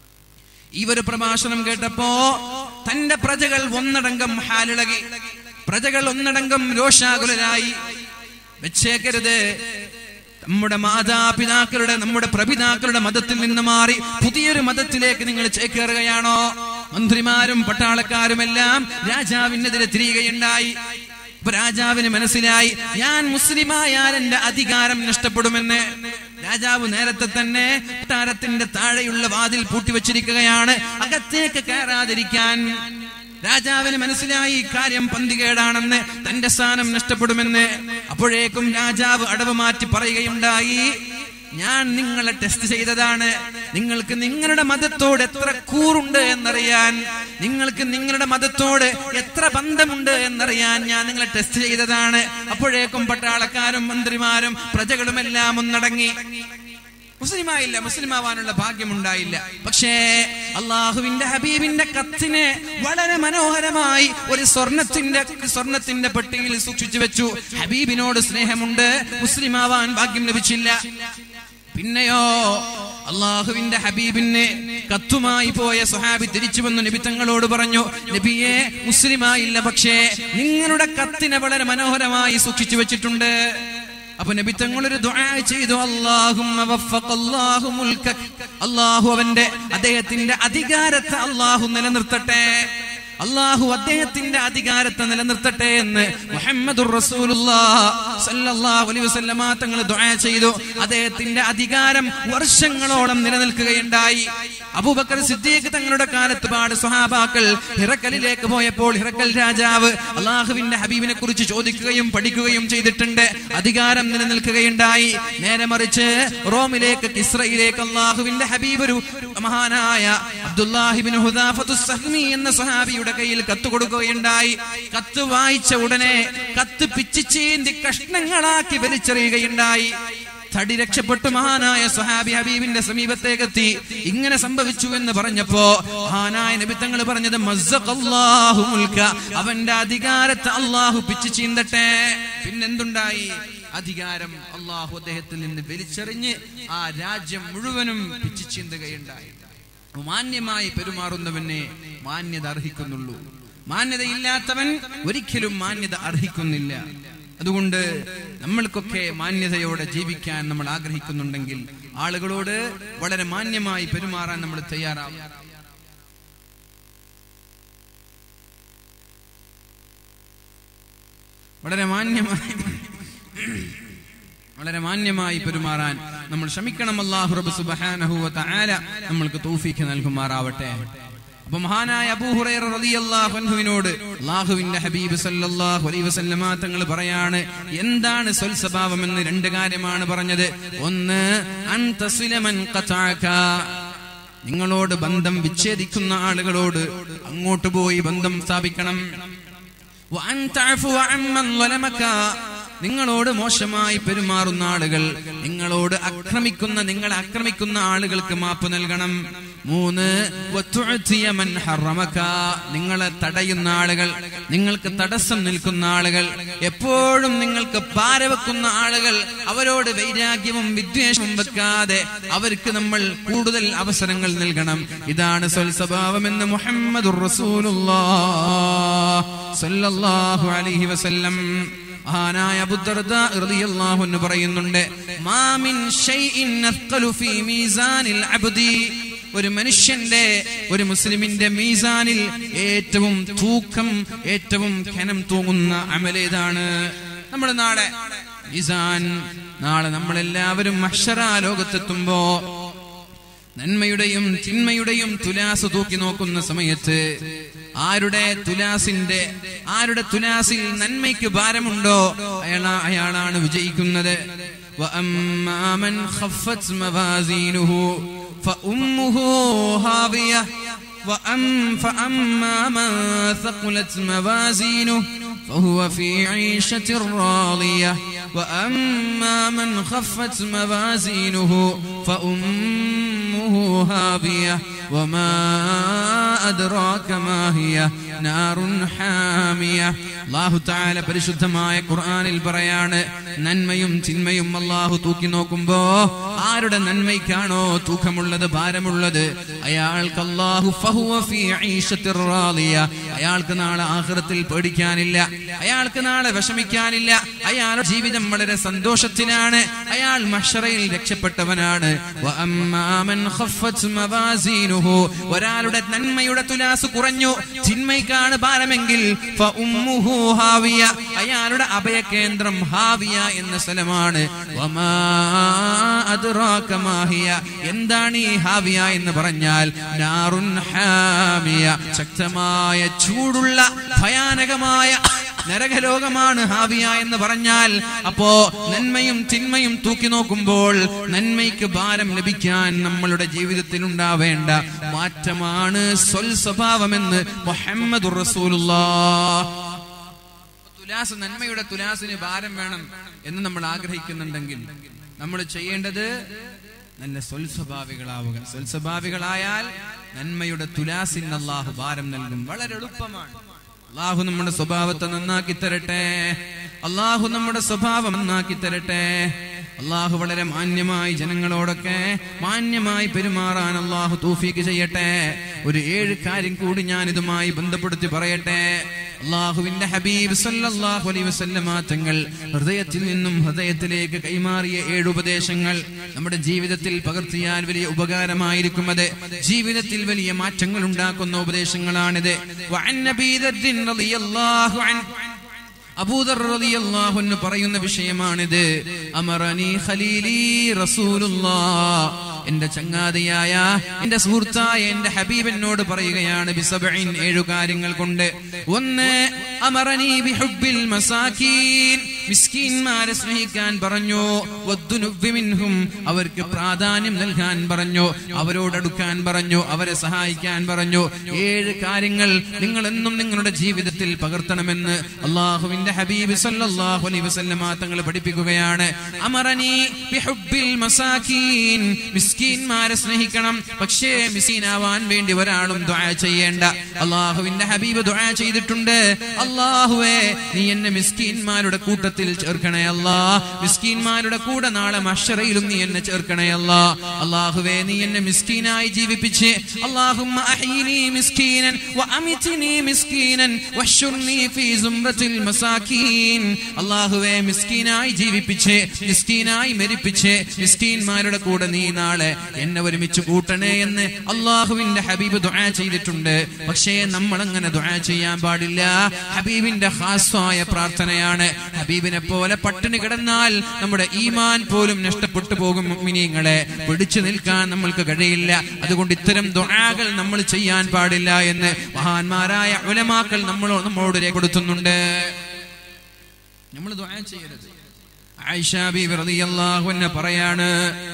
ഈ ഒരു പ്രഭാഷണം കേട്ടപ്പോ തന്റെ പ്രജകൾ ഒന്നടങ്കം ഹാലിളകി പ്രജകൾ ഒന്നടങ്കം രോഷാകുലരായി വെച്ചേക്കരുത് നമ്മുടെ മാതാപിതാക്കളുടെ നമ്മുടെ പ്രപിതാക്കളുടെ മതത്തിൽ നിന്ന് മാറി പുതിയൊരു മതത്തിലേക്ക് നിങ്ങൾ ചേക്കേറുകയാണോ മന്ത്രിമാരും പട്ടാളക്കാരുമെല്ലാം രാജാവിനെതിരെ തിരിയുകയുണ്ടായി ഇപ്പൊ രാജാവിന് മനസ്സിലായി ഞാൻ മുസ്ലിമായാൽ എന്റെ അധികാരം നഷ്ടപ്പെടുമെന്ന് രാജാവ് നേരത്തെ തന്നെ കൊട്ടാരത്തിന്റെ താഴെയുള്ള വാതിൽ പൂട്ടിവെച്ചിരിക്കുകയാണ് അകത്തേക്ക് കയറാതിരിക്കാൻ രാജാവിന് മനസ്സിലായി ഈ കാര്യം പന്തികേടാണെന്ന് തന്റെ സ്ഥാനം നഷ്ടപ്പെടുമെന്ന് അപ്പോഴേക്കും രാജാവ് അടവ് മാറ്റി പറയുകയുണ്ടായി ഞാൻ നിങ്ങളെ ടെസ്റ്റ് ചെയ്തതാണ് നിങ്ങൾക്ക് നിങ്ങളുടെ മതത്തോട് എത്ര കൂറുണ്ട് എന്നറിയാൻ നിങ്ങൾക്ക് നിങ്ങളുടെ മതത്തോട് എത്ര ബന്ധമുണ്ട് എന്നറിയാൻ ഞാൻ നിങ്ങളെ ടെസ്റ്റ് ചെയ്തതാണ് അപ്പോഴേക്കും പട്ടാളക്കാരും മന്ത്രിമാരും പ്രജകളുമെല്ലാം ഒന്നടങ്ങി മുസ്ലിമായില്ല മുസ്ലിമാവാനുള്ള ഭാഗ്യമുണ്ടായില്ല പക്ഷേ അള്ളാഹുവിന്റെ ഹബീബിന്റെ കത്തിനെ വളരെ മനോഹരമായി ഒരു സ്വർണത്തിന്റെ സ്വർണത്തിന്റെ പെട്ടിയിൽ സൂക്ഷിച്ചു വെച്ചു ഹബീബിനോട് സ്നേഹമുണ്ട് മുസ്ലിമാവാൻ ഭാഗ്യം ലഭിച്ചില്ല പിന്നെയോ അള്ളാഹുവിന്റെ ഹബീബിന് കത്തുമായി പോയ സുഹാബി തിരിച്ചു വന്നു നബി തങ്ങളോട് പറഞ്ഞു നബിയെ മുസ്ലിമായില്ല പക്ഷേ നിങ്ങളുടെ കത്തിനെ വളരെ മനോഹരമായി സൂക്ഷിച്ചു വെച്ചിട്ടുണ്ട് അപ്പൊ നബി തങ്ങളൊരു ദുആ ചെയ്തു അല്ലാഹുമ്മ വഫഖ അല്ലാഹു മുൽക്കക് അല്ലാഹു അവന്റെ അദ്ദേഹത്തിന്റെ അധികാരത്തെ അല്ലാഹു നിലനിർത്തട്ടെ അള്ളാഹു അദ്ദേഹത്തിന്റെ അധികാരത്തെ നിലനിർത്തട്ടെ എന്ന് മുഹമ്മദുർ വസല്ലമ തങ്ങൾ ദുആ ചെയ്തു അദ്ദേഹത്തിന്റെ അധികാരം വർഷങ്ങളോളം നിലനിൽക്കുകയുണ്ടായി അബൂബക്കർ സിദ്ദീഖ് തങ്ങളുടെ കാലത്ത് പാട് സ്വഹാബാക്കൾ ഹിറക്കലിലേക്ക് പോയപ്പോൾ ഹിറക്കൽ രാജാവ് അള്ളാഹുവിന്റെ ഹബീബിനെ കുറിച്ച് ചോദിക്കുകയും പഠിക്കുകയും ചെയ്തിട്ടുണ്ട് അധികാരം നിലനിൽക്കുകയുണ്ടായി നേരെ മറിച്ച് റോമിലേക്ക് ഇസ്രയിലേക്ക് അള്ളാഹുവിന്റെ ഹബീബ് ഒരു മഹാനായ അബ്ദുല്ലാഹിബിൻ ഹുദാഫത്തു സഹ്മി എന്ന സഹാബിയുടെ കയ്യിൽ കത്ത് കൊടുക്കുകയുണ്ടായി കത്ത് വായിച്ച ഉടനെ കത്ത് പിച്ചിച്ചീന്തി കഷ്ണങ്ങളാക്കി വലിച്ചെറിയുകയുണ്ടായി തടി രക്ഷപ്പെട്ടു മഹാനായ സ്വഹാബി ഹബീബിന്റെ സമീപത്തേക്കെത്തി ഇങ്ങനെ സംഭവിച്ചു എന്ന് പറഞ്ഞപ്പോ മഹാനായ നിമിത്തങ്ങൾ പറഞ്ഞത് മസ്സഖല്ലാഹു മുൽക അവന്റെ അധികാരത്തെ അള്ളാഹു പിച്ചു ചീന്തട്ടെ പിന്നെന്തുണ്ടായി അധികാരം അള്ളാഹു അദ്ദേഹത്തിൽ നിന്ന് വലിച്ചെറിഞ്ഞ് ആ രാജ്യം മുഴുവനും പിച്ചു ചീന്തുകയുണ്ടായി മാന്യമായി പെരുമാറുന്നവനെ മാന്യത അർഹിക്കുന്നുള്ളൂ മാന്യതയില്ലാത്തവൻ ഒരിക്കലും മാന്യത അർഹിക്കുന്നില്ല അതുകൊണ്ട് നമ്മൾക്കൊക്കെ മാന്യതയോടെ ജീവിക്കാൻ നമ്മൾ ആഗ്രഹിക്കുന്നുണ്ടെങ്കിൽ ആളുകളോട് വളരെ മാന്യമായി പെരുമാറാൻ നമ്മൾ തയ്യാറാവും വളരെ മാന്യമായി വളരെ മാന്യമായി പെരുമാറാൻ നമ്മൾ ശ്രമിക്കണം അല്ലാഹു റബ്ബ് സുബ്ഹാനഹു വ തആല നമ്മൾക്ക് തൗഫീഖ് നൽകുമാറാവട്ടെ അപ്പൊ മഹാനായ അബൂ ഹുറൈറ റളിയല്ലാഹു അൻഹുവിനോട് അല്ലാഹുവിന്റെ ഹബീബ് സല്ലല്ലാഹു അലൈഹി വസല്ലമ തങ്ങൾ പറയാണ് എന്താണ് സ്വൽസ്വഭാവം എന്ന് രണ്ട് കാര്യമാണ് പറഞ്ഞത് ഒന്ന് അൻ തസ്ലമൻ ഖതഅക നിങ്ങളോട് ബന്ധം വിച്ഛേദിക്കുന്ന ആളുകളോട് അങ്ങോട്ട് പോയി ബന്ധം സ്ഥാപിക്കണം വഅൻ തഅഫു അമ്മൻ ളലമക നിങ്ങളോട് മോശമായി പെരുമാറുന്ന ആളുകൾ നിങ്ങളോട് ആക്രമിക്കുന്ന നിങ്ങളെ ആക്രമിക്കുന്ന ആളുകൾക്ക് മാപ്പ് നൽകണം മൂന്ന് വതുഅതിയ മൻ ഹറമക നിങ്ങളെ തടയുന്ന ആളുകൾ നിങ്ങൾക്ക് തടസ്സം നിൽക്കുന്ന ആളുകൾ എപ്പോഴും നിങ്ങൾക്ക് പാരവെക്കുന്ന ആളുകൾ അവരോട് വൈരാഗ്യവും വിദ്വേഷവും വെക്കാതെ അവർക്ക് നമ്മൾ കൂടുതൽ അവസരങ്ങൾ നൽകണം ഇതാണ് സ്വൽസ്വഭാവമെന്ന് മുഹമ്മദുർ റസൂലുള്ളാഹ് സല്ലല്ലാഹു അലൈഹി വസല്ലം മഹാനായ അബൂദർദാ റളിയല്ലാഹു അൻഹു പറയുന്നുണ്ട് മാ മിൻ ഷൈഇൻ അസ്ഖലു ഫീ മീസാനിൽ അബ്ദി ഒരു മനുഷ്യന്റെ ഒരു മുസ്ലിമിന്റെ മീസാനിൽ ഏറ്റവും തൂക്കം ഏറ്റവും ഖനം തൂങ്ങുന്ന അമലേതാണ് നമ്മുടെ നാളെ മീസാൻ നാളെ നമ്മളെല്ലാവരും മഹ്ശറ ലോകത്തെത്തുമ്പോ നന്മയുടെയും തിന്മയുടെയും തുലാസ് തൂക്കി നോക്കുന്ന സമയത്ത് ആരുടെ തുലാസിന്റെ ആരുടെ തുലാസിൽ നന്മയ്ക്ക് ഭാരമുണ്ടോ അയാളാ അയാളാണ് വിജയിക്കുന്നത് وأما من خفت موازينه فأمه هاوية وأم فأما من ثقلت موازينه فهو في عيشة راضية وأما من خفت موازينه فأمه هاوية وما أدراك ما هي نار حامية അള്ളാഹു താല പരിശുദ്ധമായ ഖുർആനിൽ പറയാണ് നന്മയും ചിന്മയും അള്ളാഹു തൂക്കി നോക്കുമ്പോ ആരുടെ നന്മയ്ക്കാണോ തൂക്കമുള്ളത് ഭാരമുള്ളത് അയാൾക്ക് അള്ളാഹു ഫഹുവ ഫീ ഈശത്തിർ റാദിയ. അയാൾക്ക് നാളെ ആഹ്റത്തിൽ പേടിക്കാനില്ല അയാൾക്ക് നാളെ വിഷമിക്കാനില്ല അയാളുടെ ജീവിതം വളരെ സന്തോഷത്തിലാണ് അയാൾ മഷറയിൽ രക്ഷപ്പെട്ടവനാണ് വഅമ്മാ മൻ ഖഫ്ഫത് മവാസീനുഹു. ഒരാളുടെ നന്മയുടെ തുലാസ് കുറഞ്ഞു ചിന്മയ്ക്കാണ് ഭാരമെങ്കിൽ ഫഉമ്മുഹു ഹാവിയ. അയാളുടെ അഭയകേന്ദ്രം ഹാവിയ എന്ന സ്ഥലമാണ് വമാ അദ്റാക മാ ഹിയ. എന്താണ് ഈ ഹാവിയ എന്ന് പറഞ്ഞാൽ നാറുൻ ഹാമിയ ശക്തമായ ചൂടുള്ള ഭയാനകമായ നരകലോകമാണ് ഹാവിയ എന്ന് പറഞ്ഞാൽ അപ്പോ നന്മയും തിന്മയും തൂക്കി നോക്കുമ്പോൾ നന്മയ്ക്ക് ഭാരം ലഭിക്കാൻ നമ്മളുടെ ജീവിതത്തിൽ ഉണ്ടാവേണ്ട മാറ്റമാണ് സ്വൽ സ്വഭാവമെന്ന് മുഹമ്മദ് തുലാസ് നന്മയുടെ തുലാസിന് ഭാരം വേണം എന്ന് നമ്മൾ ആഗ്രഹിക്കുന്നുണ്ടെങ്കിൽ നമ്മൾ ചെയ്യേണ്ടത് നല്ല സ്വൽസ്വഭാവികളാവുക സ്വൽസ്വഭാവികളായാൽ നന്മയുടെ തുലാസിന് അള്ളാഹു ഭാരം നൽകും വളരെ എളുപ്പമാണ് അള്ളാഹു നമ്മുടെ സ്വഭാവത്തെ നന്നാക്കി തരട്ടെ അള്ളാഹു നമ്മുടെ സ്വഭാവം നന്നാക്കി തരട്ടെ അള്ളാഹു വളരെ മാന്യമായി ജനങ്ങളോടൊക്കെ മാന്യമായി പെരുമാറാൻ അള്ളാഹു തൂഫീക്ക് ചെയ്യട്ടെ ഒരു ഏഴ് കാര്യം കൂടി ഞാൻ ഇതുമായി ബന്ധപ്പെടുത്തി പറയട്ടെ അള്ളാഹുവിന്റെ ഹബീബ് സല്ലല്ലാഹു അലൈഹി വസല്ലമ തങ്ങൾ ഹൃദയത്തിൽ നിന്നും ഹൃദയത്തിലേക്ക് കൈമാറിയ ഏഴ് ഉപദേശങ്ങൾ നമ്മുടെ ജീവിതത്തിൽ പകർത്തിയാൽ വലിയ ഉപകാരമായിരിക്കും അത് ജീവിതത്തിൽ വലിയ മാറ്റങ്ങൾ ഉണ്ടാക്കുന്ന ഉപദേശങ്ങളാണിത് വഅൻ നബീ ദർദിൻ റളിയല്ലാഹു അൻഹു അബൂദർ റളിയല്ലാഹു അൻഹു പറയുന്ന വിഷയമാണിത് അമറനി ഖലീലി റസൂലുള്ളാഹ് എന്റെ ചങ്ങാതിയായ എന്റെ സുഹൃത്തായ എന്റെ ഹബീബ് എന്നോട് പറയുകയാണ് ബിസബഇൻ ഏഴു കാര്യങ്ങൾ കൊണ്ട് ഒന്ന് അമറനി ബിഹുബ്ബിൽ മസാകീൻ മിസ്കീന്മാരെ സ്നേഹിക്കാൻ പറഞ്ഞു വദ്ദുനുവ്വി മിൻഹും അവർക്ക് പ്രാധാന്യം നൽകാൻ പറഞ്ഞു അവരോടടുക്കാൻ പറഞ്ഞു അവരെ സഹായിക്കാൻ പറഞ്ഞു ഏഴ് കാര്യങ്ങൾ നിങ്ങൾ എന്നും നിങ്ങളുടെ ജീവിതത്തിൽ പകർത്തണമെന്ന് അള്ളാഹുവിന്റെ ഹബീബ് സല്ലല്ലാഹു അലൈഹി വസല്ലമ തങ്ങൾ പഠിപ്പിക്കുകയാണ് അമറനി ബിഹുബ്ബിൽ മസാകീൻ മിസ്കീന്മാരെ സ്നേഹിക്കണം പക്ഷേ മിസ്കീനാവാൻ വേണ്ടി ഒരാളും ദുആ ചെയ്യേണ്ട അള്ളാഹുവിന്റെ ഹബീബ് ദുആ ചെയ്തിട്ടുണ്ട് അള്ളാഹുവേ നീ എന്നെ മിസ്കീന്മാരുടെ കൂട്ടത്തിൽ ചേർക്കണേ അല്ലാ മിസ്കീന്മാരുടെ കൂടെ നാളെ മഷറയിലും നീ എന്നെ ചേർക്കണേ അല്ലാ അള്ളാഹുവേ നീ എന്നെ മിസ്കീനായി ജീവിപ്പിച്ച് അള്ളാഹുമ്മ അഹീനി മിസ്കീനൻ വഅമിത്നി മിസ്കീനൻ വഹ്ശുർനി ഫീ സുംറത്തിൽ മസാകീൻ അള്ളാഹുവേ മിസ്കീനായി ജീവിപ്പിച്ച് മിസ്കീനായി മരിപ്പിച്ച് മിസ്കീന്മാരുടെ കൂടെ നീ നാളെ എന്നെ ഒരുമിച്ച് കൂട്ടണേ എന്ന് അള്ളാഹുവിന്റെ ഹബീബ് ദുആ ചെയ്തിട്ടുണ്ട് പക്ഷേ നമ്മൾ അങ്ങനെ ദുആ ചെയ്യാൻ പാടില്ല ഹബീബിന്റെ ഖാസ്വായ പ്രാർത്ഥനയാണ് ഹബീബിനെ പോലെ പട്ടിണി കിടന്നാൽ നമ്മുടെ ഈമാൻ പോലും നഷ്ടപ്പെട്ടു പോകും മുഅ്മിനീങ്ങളെ പിടിച്ചു നിൽക്കാൻ നമ്മൾക്ക് കഴിയില്ല അതുകൊണ്ട് ഇത്തരം ദുആകൾ നമ്മൾ ചെയ്യാൻ പാടില്ല എന്ന് മഹാന്മാരായ ഉലമാക്കൾ നമ്മളോ നമ്മളോട് രേഖപ്പെടുത്തുന്നുണ്ട് നമ്മൾ ദുആ ചെയ്യരുത് ആയിഷ ബീവി റളിയല്ലാഹു അൻഹ പറയാണ്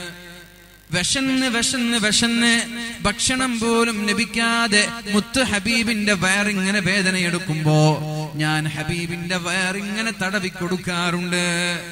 വിശന്ന് വിശന്ന് വിശന്ന് ഭക്ഷണം പോലും ലഭിക്കാതെ മുത്ത് ഹബീബിന്റെ വയറിങ്ങനെ വേദനയെടുക്കുമ്പോ ഞാൻ ഹബീബിന്റെ വയറിങ്ങനെ തടവി കൊടുക്കാറുണ്ട്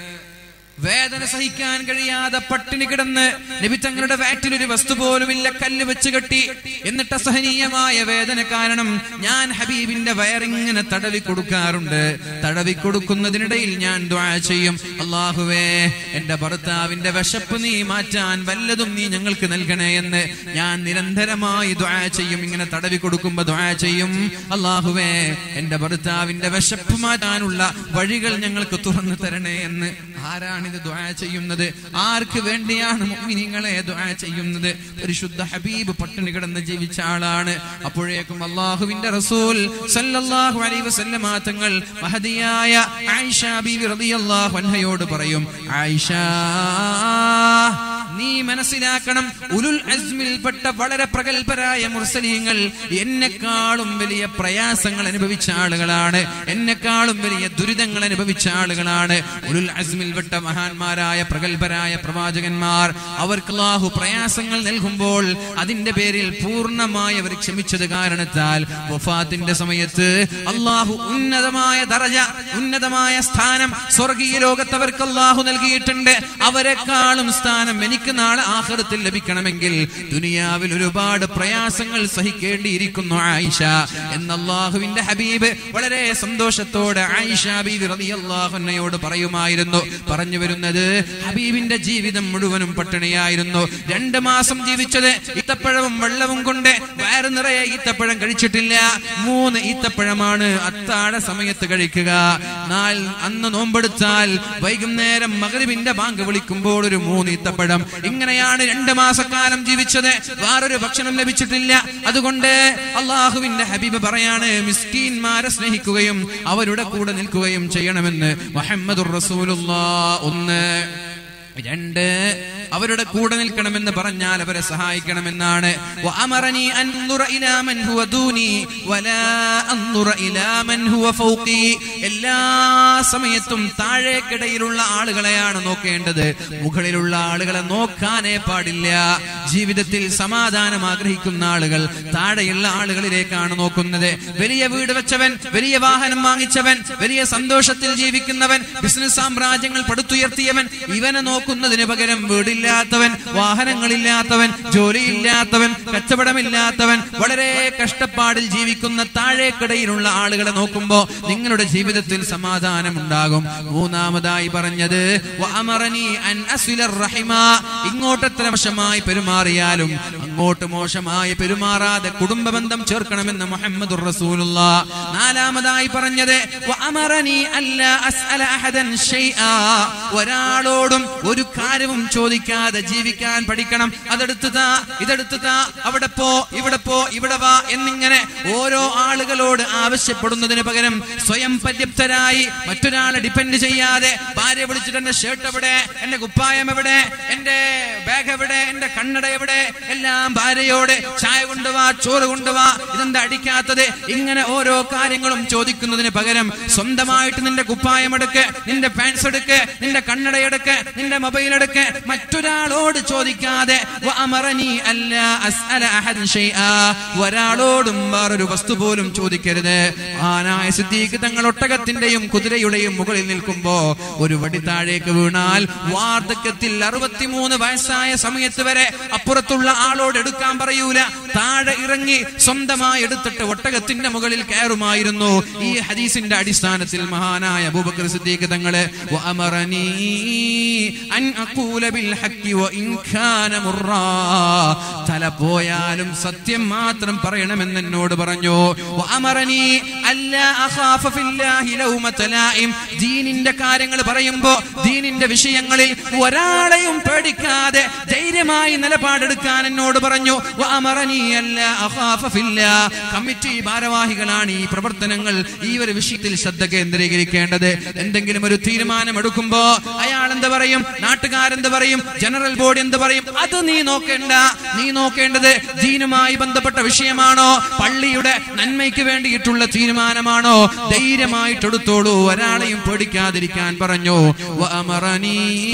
വേദന സഹിക്കാൻ കഴിയാതെ പട്ടിണി കിടന്ന് നബി തങ്ങളുടെ വയറ്റിൽ ഒരു വസ്തു പോലുമില്ല കല്ല് വെച്ച് കെട്ടി എന്നിട്ട് അസഹനീയമായ വേദന കാരണം ഞാൻ ഹബീബിന്റെ വയറിങ്ങനെ തടവി കൊടുക്കാറുണ്ട് തടവി കൊടുക്കുന്നതിനിടയിൽ ഞാൻ ദ്വാ ചെയ്യും അള്ളാഹുവേ എന്റെ ഭർത്താവിന്റെ വിശപ്പ് നീ മാറ്റാൻ വല്ലതും നീ ഞങ്ങൾക്ക് നൽകണേ എന്ന് ഞാൻ നിരന്തരമായി ദ്വാ ചെയ്യും ഇങ്ങനെ തടവി കൊടുക്കുമ്പോ ദ്വാ ചെയ്യും അള്ളാഹുവേ എന്റെ ഭർത്താവിന്റെ വിശപ്പ് മാറ്റാനുള്ള വഴികൾ ഞങ്ങൾക്ക് തുറന്നു തരണേ എന്ന് ആരാണിത് ദ്വാ ചെയ്യുന്നത് ആർക്ക് വേണ്ടിയാണ് മുഅ്മിനീങ്ങളെ ദ്വാ ചെയ്യുന്നത് പരിശുദ്ധ ഹബീബ് പട്ടിണി കിടന്ന് ജീവിച്ച ആളാണ് അപ്പോഴേക്കും അള്ളാഹുവിന്റെ റസൂൽ സല്ലല്ലാഹു അലൈഹി വസല്ലമ തങ്ങൾ മഹദിയായ ആയിഷ ബീവി റളിയല്ലാഹു അൻഹയോട് പറയും ആയിഷ നീ മനസ്സിലാക്കണം ഉലുൽ അസ്മിൽപ്പെട്ട വളരെ പ്രഗത്ഭരായ മുർസലീങ്ങൾ എന്നെക്കാളും വലിയ പ്രയാസങ്ങൾ അനുഭവിച്ച ആളുകളാണ് എന്നെക്കാളും വലിയ ദുരിതങ്ങൾ അനുഭവിച്ച ആളുകളാണ് ഉലുൽ അസ്മിൽപ്പെട്ട മഹാന്മാരായ പ്രഗത്ഭരായ പ്രവാചകന്മാർ അവർക്ക് അല്ലാഹു പ്രയാസങ്ങൾ നൽകുമ്പോൾ അതിന്റെ പേരിൽ പൂർണ്ണമായി അവർ ക്ഷമിച്ചത് കാരണത്താൽ വഫാത്തിന്റെ സമയത്ത് അള്ളാഹു ഉന്നതമായ ദറജ ഉന്നതമായ സ്ഥാനം സ്വർഗീയ ലോകത്ത് അവർക്ക് അള്ളാഹു നൽകിയിട്ടുണ്ട് അവരെക്കാളും സ്ഥാനം എനിക്ക് നാളെ ആഹൃത്തിൽ ലഭിക്കണമെങ്കിൽ ദുനിയാവിൽ ഒരുപാട് പ്രയാസങ്ങൾ സഹിക്കേണ്ടിയിരിക്കുന്നു ആയിഷ എന്ന അള്ളാഹുവിന്റെ ഹബീബ് വളരെ സന്തോഷത്തോടെ ആയിഷ ബീവി റളിയല്ലാഹുന്നയോട് പറയുമായിരുന്നു പറഞ്ഞു വരുന്നത് ഹബീബിന്റെ ജീവിതം മുഴുവനും പട്ടിണിയായിരുന്നു രണ്ട് മാസം ജീവിച്ചത് ഈത്തപ്പഴവും വെള്ളവും കൊണ്ട് വയറ് നിറയെ ഈത്തപ്പഴം കഴിച്ചിട്ടില്ല മൂന്ന് ഈത്തപ്പഴമാണ് അത്താഴ സമയത്ത് കഴിക്കുക നാൽ അന്ന് നോമ്പെടുത്താൽ വൈകുന്നേരം മകരിവിന്റെ ബാങ്ക് വിളിക്കുമ്പോൾ ഒരു മൂന്ന് ഈത്തപ്പഴം ഇങ്ങനെയാണ് രണ്ട് മാസക്കാലം ജീവിച്ചത് വേറൊരു ഭക്ഷണം ലഭിച്ചിട്ടില്ല അതുകൊണ്ട് അള്ളാഹുവിന്റെ ഹബീബ് പറയാണ് മിസ്കീന്മാരെ സ്നേഹിക്കുകയും അവരുടെ കൂടെ നിൽക്കുകയും ചെയ്യണമെന്ന് മുഹമ്മദുർ റസൂലുള്ള ഒന്ന് രണ്ട് അവരുടെ കൂടെ നിൽക്കണമെന്ന് പറഞ്ഞാൽ അവരെ സഹായിക്കണമെന്നാണ് വഅമറനി അൻദുറ ഇലാ മൻ ഹുവ ദൂനി വലാ അൻദുറ ഇലാ മൻ ഹുവ ഫൗഖി എല്ലാ സമയത്തും താഴേക്കിടയിലുള്ള ആളുകളെയാണ് നോക്കേണ്ടത് മുകളിലുള്ള ആളുകളെ നോക്കാനേ പാടില്ല ജീവിതത്തിൽ സമാധാനം ആഗ്രഹിക്കുന്ന ആളുകൾ താഴെയുള്ള ആളുകളിലേക്കാണ് നോക്കുന്നത് വലിയ വീട് വെച്ചവൻ വലിയ വാഹനം വാങ്ങിച്ചവൻ വലിയ സന്തോഷത്തിൽ ജീവിക്കുന്നവൻ ബിസിനസ് സാമ്രാജ്യങ്ങൾ പടുത്തുയർത്തിയവൻ ഇവനെ നോക്കുന്നതിന് പകരം വീടിൽ വീടില്ലാത്തവൻ വാഹനങ്ങളില്ലാത്തവൻ ജോലിയില്ലാത്തവൻ കച്ചവടമില്ലാത്തവൻ വളരെ കഷ്ടപ്പാടിൽ ജീവിക്കുന്ന താഴേക്കിടയിലുള്ള ആളുകളെ നോക്കുമ്പോ നിങ്ങളുടെ ജീവിതത്തിൽ സമാധാനം ഉണ്ടാകും മൂന്നാമതായി പറഞ്ഞത് വഅമറനി അൻ അസ്വിലർ റഹിമ ഇങ്ങോട്ട് എത്ര മോശമായി പെരുമാറിയാലും അങ്ങോട്ട് മോശമായി പെരുമാറാതെ കുടുംബ ബന്ധം ചേർക്കണമെന്ന് മുഹമ്മദ് റസൂലുള്ള നാലാമതായി പറഞ്ഞത് വഅമറനി അല്ല അസ്അല അഹദൻ ഷൈആ ഒരാളോടും ഒരു കാര്യവും ചോദിക്കാതെ ജീവിക്കാൻ പഠിക്കണം അതെടുത്ത് താ ഇതെടുത്ത് താ അവിടെ പോ ഇവിടെ പോ ഇവിടെ വാ എന്നിങ്ങനെ ഓരോ ആളുകളോട് ആവശ്യപ്പെടുന്നതിന് പകരം സ്വയം പര്യാപ്തരായി മറ്റൊരാളെ ഡിപ്പെൻഡ് ചെയ്യാതെ ഭാര്യ വിളിച്ചിട്ട് എന്റെ ഷർട്ട് എവിടെ എന്റെ കുപ്പായം എവിടെ എന്റെ ബാഗ് എവിടെ എന്റെ കണ്ണട എവിടെ എല്ലാം ഭാര്യയോട് ചായ കൊണ്ടുവാ ചോറ് കൊണ്ടുവാ ഇതെന്താ അടിക്കാത്തത് ഇങ്ങനെ ഓരോ കാര്യങ്ങളും ചോദിക്കുന്നതിന് പകരം സ്വന്തമായിട്ട് നിന്റെ കുപ്പായം എടുക്ക് നിന്റെ പാൻസ് എടുക്ക് നിന്റെ കണ്ണട എടുക്ക് നിന്റെ മൊബൈൽ എടുക്ക് മറ്റൊരാളോട് ചോദിക്കാതെ വഅമറനി അല്ലാ അസ്അല അഹദൻ ഷൈആ ഒരാളോടും വേറൊരു വസ്തു പോലും ചോദിക്കരുത് ആനായ സിദ്ദീഖ് തങ്ങൾ ഒട്ടകത്തിന്റെയും കുതിരയുടെയും മുകളിൽ നിൽക്കുമ്പോ ഒരു വടി താഴേക്ക് വീണാൽ വാർദ്ധക്യത്തിൽ അറുപത്തിമൂന്ന് വയസ്സായ സമയത്ത് വരെ അപ്പുറത്തുള്ള ആളോട് എടുക്കാൻ പറയൂല താഴെ ഇറങ്ങി സ്വന്തമായി എടുത്തിട്ട് ഒട്ടകത്തിന്റെ മുകളിൽ കയറുമായിരുന്നു ഈ ഹദീസിന്റെ അടിസ്ഥാനത്തിൽ മഹാനായ അബൂബക്കർ സിദ്ദീഖ് തങ്ങള് വഅമറനീ അൻ അഖൂല ബിൽ ഹഖി വഇൻ കാന മുറാ തല പോയാലും സത്യം മാത്രം പറയണമെന്ന് എന്നോട് പറഞ്ഞു വഅമറനീ അല്ലാ അഖാഫ ഫില്ലാഹി ലൗമത ലായിം ദീനിന്റെ കാര്യങ്ങൾ പറയുമ്പോ ദീനിന്റെ വിഷയങ്ങളിൽ ഒരാളെയും പേടിക്കാതെ ധൈര്യമായി നിലപാടെടുക്കാൻ എന്നോട് പറഞ്ഞു വഅമറനീ അല്ലാ അഖാഫ ഫില്ലാ കമ്മിറ്റി ഭാരവാഹികളാണ് ഈ പ്രവർത്തനങ്ങൾ ഈ ഒരു വിഷയത്തിൽ ശ്രദ്ധ കേന്ദ്രീകരിക്കേണ്ടത് എന്തെങ്കിലും ഒരു തീരുമാനം എടുക്കുമ്പോ അയാൾ എന്ത് പറയും നാട്ടുകാരെന്ത് പറയും ജനറൽ ബോഡി എന്ത് പറയും അത് നീ നോക്കേണ്ട നീ നോക്കേണ്ടത് ദീനുമായി ബന്ധപ്പെട്ട വിഷയമാണോ പള്ളിയുടെ നന്മയ്ക്ക് വേണ്ടിയിട്ടുള്ള തീരുമാനമാണോ ധൈര്യമായിട്ട് എടുത്തോളൂ ഒരാളെയും പേടിക്കാതിരിക്കാൻ പറഞ്ഞു വഅമറനീ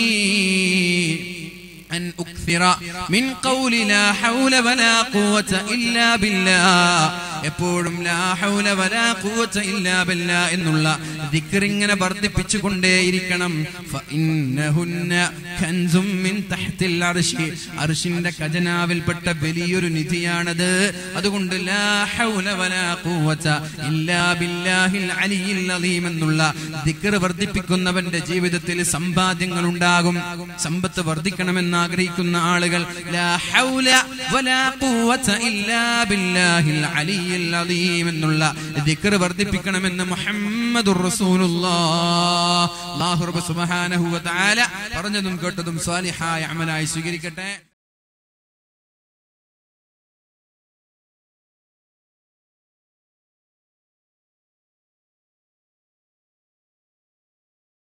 أن أكثر من قول لا حول ولا قوة إلا بالله എപ്പോഴും ലാ ഹൗല വലാ ഖുവത ഇല്ലാ ബില്ലാ എന്നുള്ള ദിക്ർ ഇങ്ങനെ വർദ്ധിപ്പിച്ചു കൊണ്ടേയിരിക്കണം ഫഇന്നഹുന്ന കൻസും മിൻ തഹ്തിൽ അർശി അർശിന്റെ ഖജനാവിൽപ്പെട്ട വലിയൊരു നിധിയാണത് അതുകൊണ്ട് ലാ ഹൗല വലാ ഖുവത ഇല്ലാ ബില്ലാഹിൽ അലിയിൽ അലീം എന്നുള്ള ദിക്ർ വർദ്ധിപ്പിക്കുന്നവന്റെ ജീവിതത്തിൽ സമ്പാദ്യങ്ങൾ ഉണ്ടാകും സമ്പത്ത് വർദ്ധിക്കണമെന്ന് ആഗ്രഹിക്കുന്ന ആളുകൾ ലാ ഹൗല വലാ ഖുവത ഇല്ലാ ബില്ലാഹിൽ അലിയിൽ അലീം എന്നുള്ള ദിക്ർ വർദ്ധിപ്പിക്കണമെന്ന് മുഹമ്മദുർ റസൂലുള്ളാഹ് അല്ലാഹു റബ്ബ് സുബ്ഹാനഹു വ തആല പറഞ്ഞതും കേട്ടതും സ്വാലിഹായ അമലായി സ്വീകരിക്കട്ടെ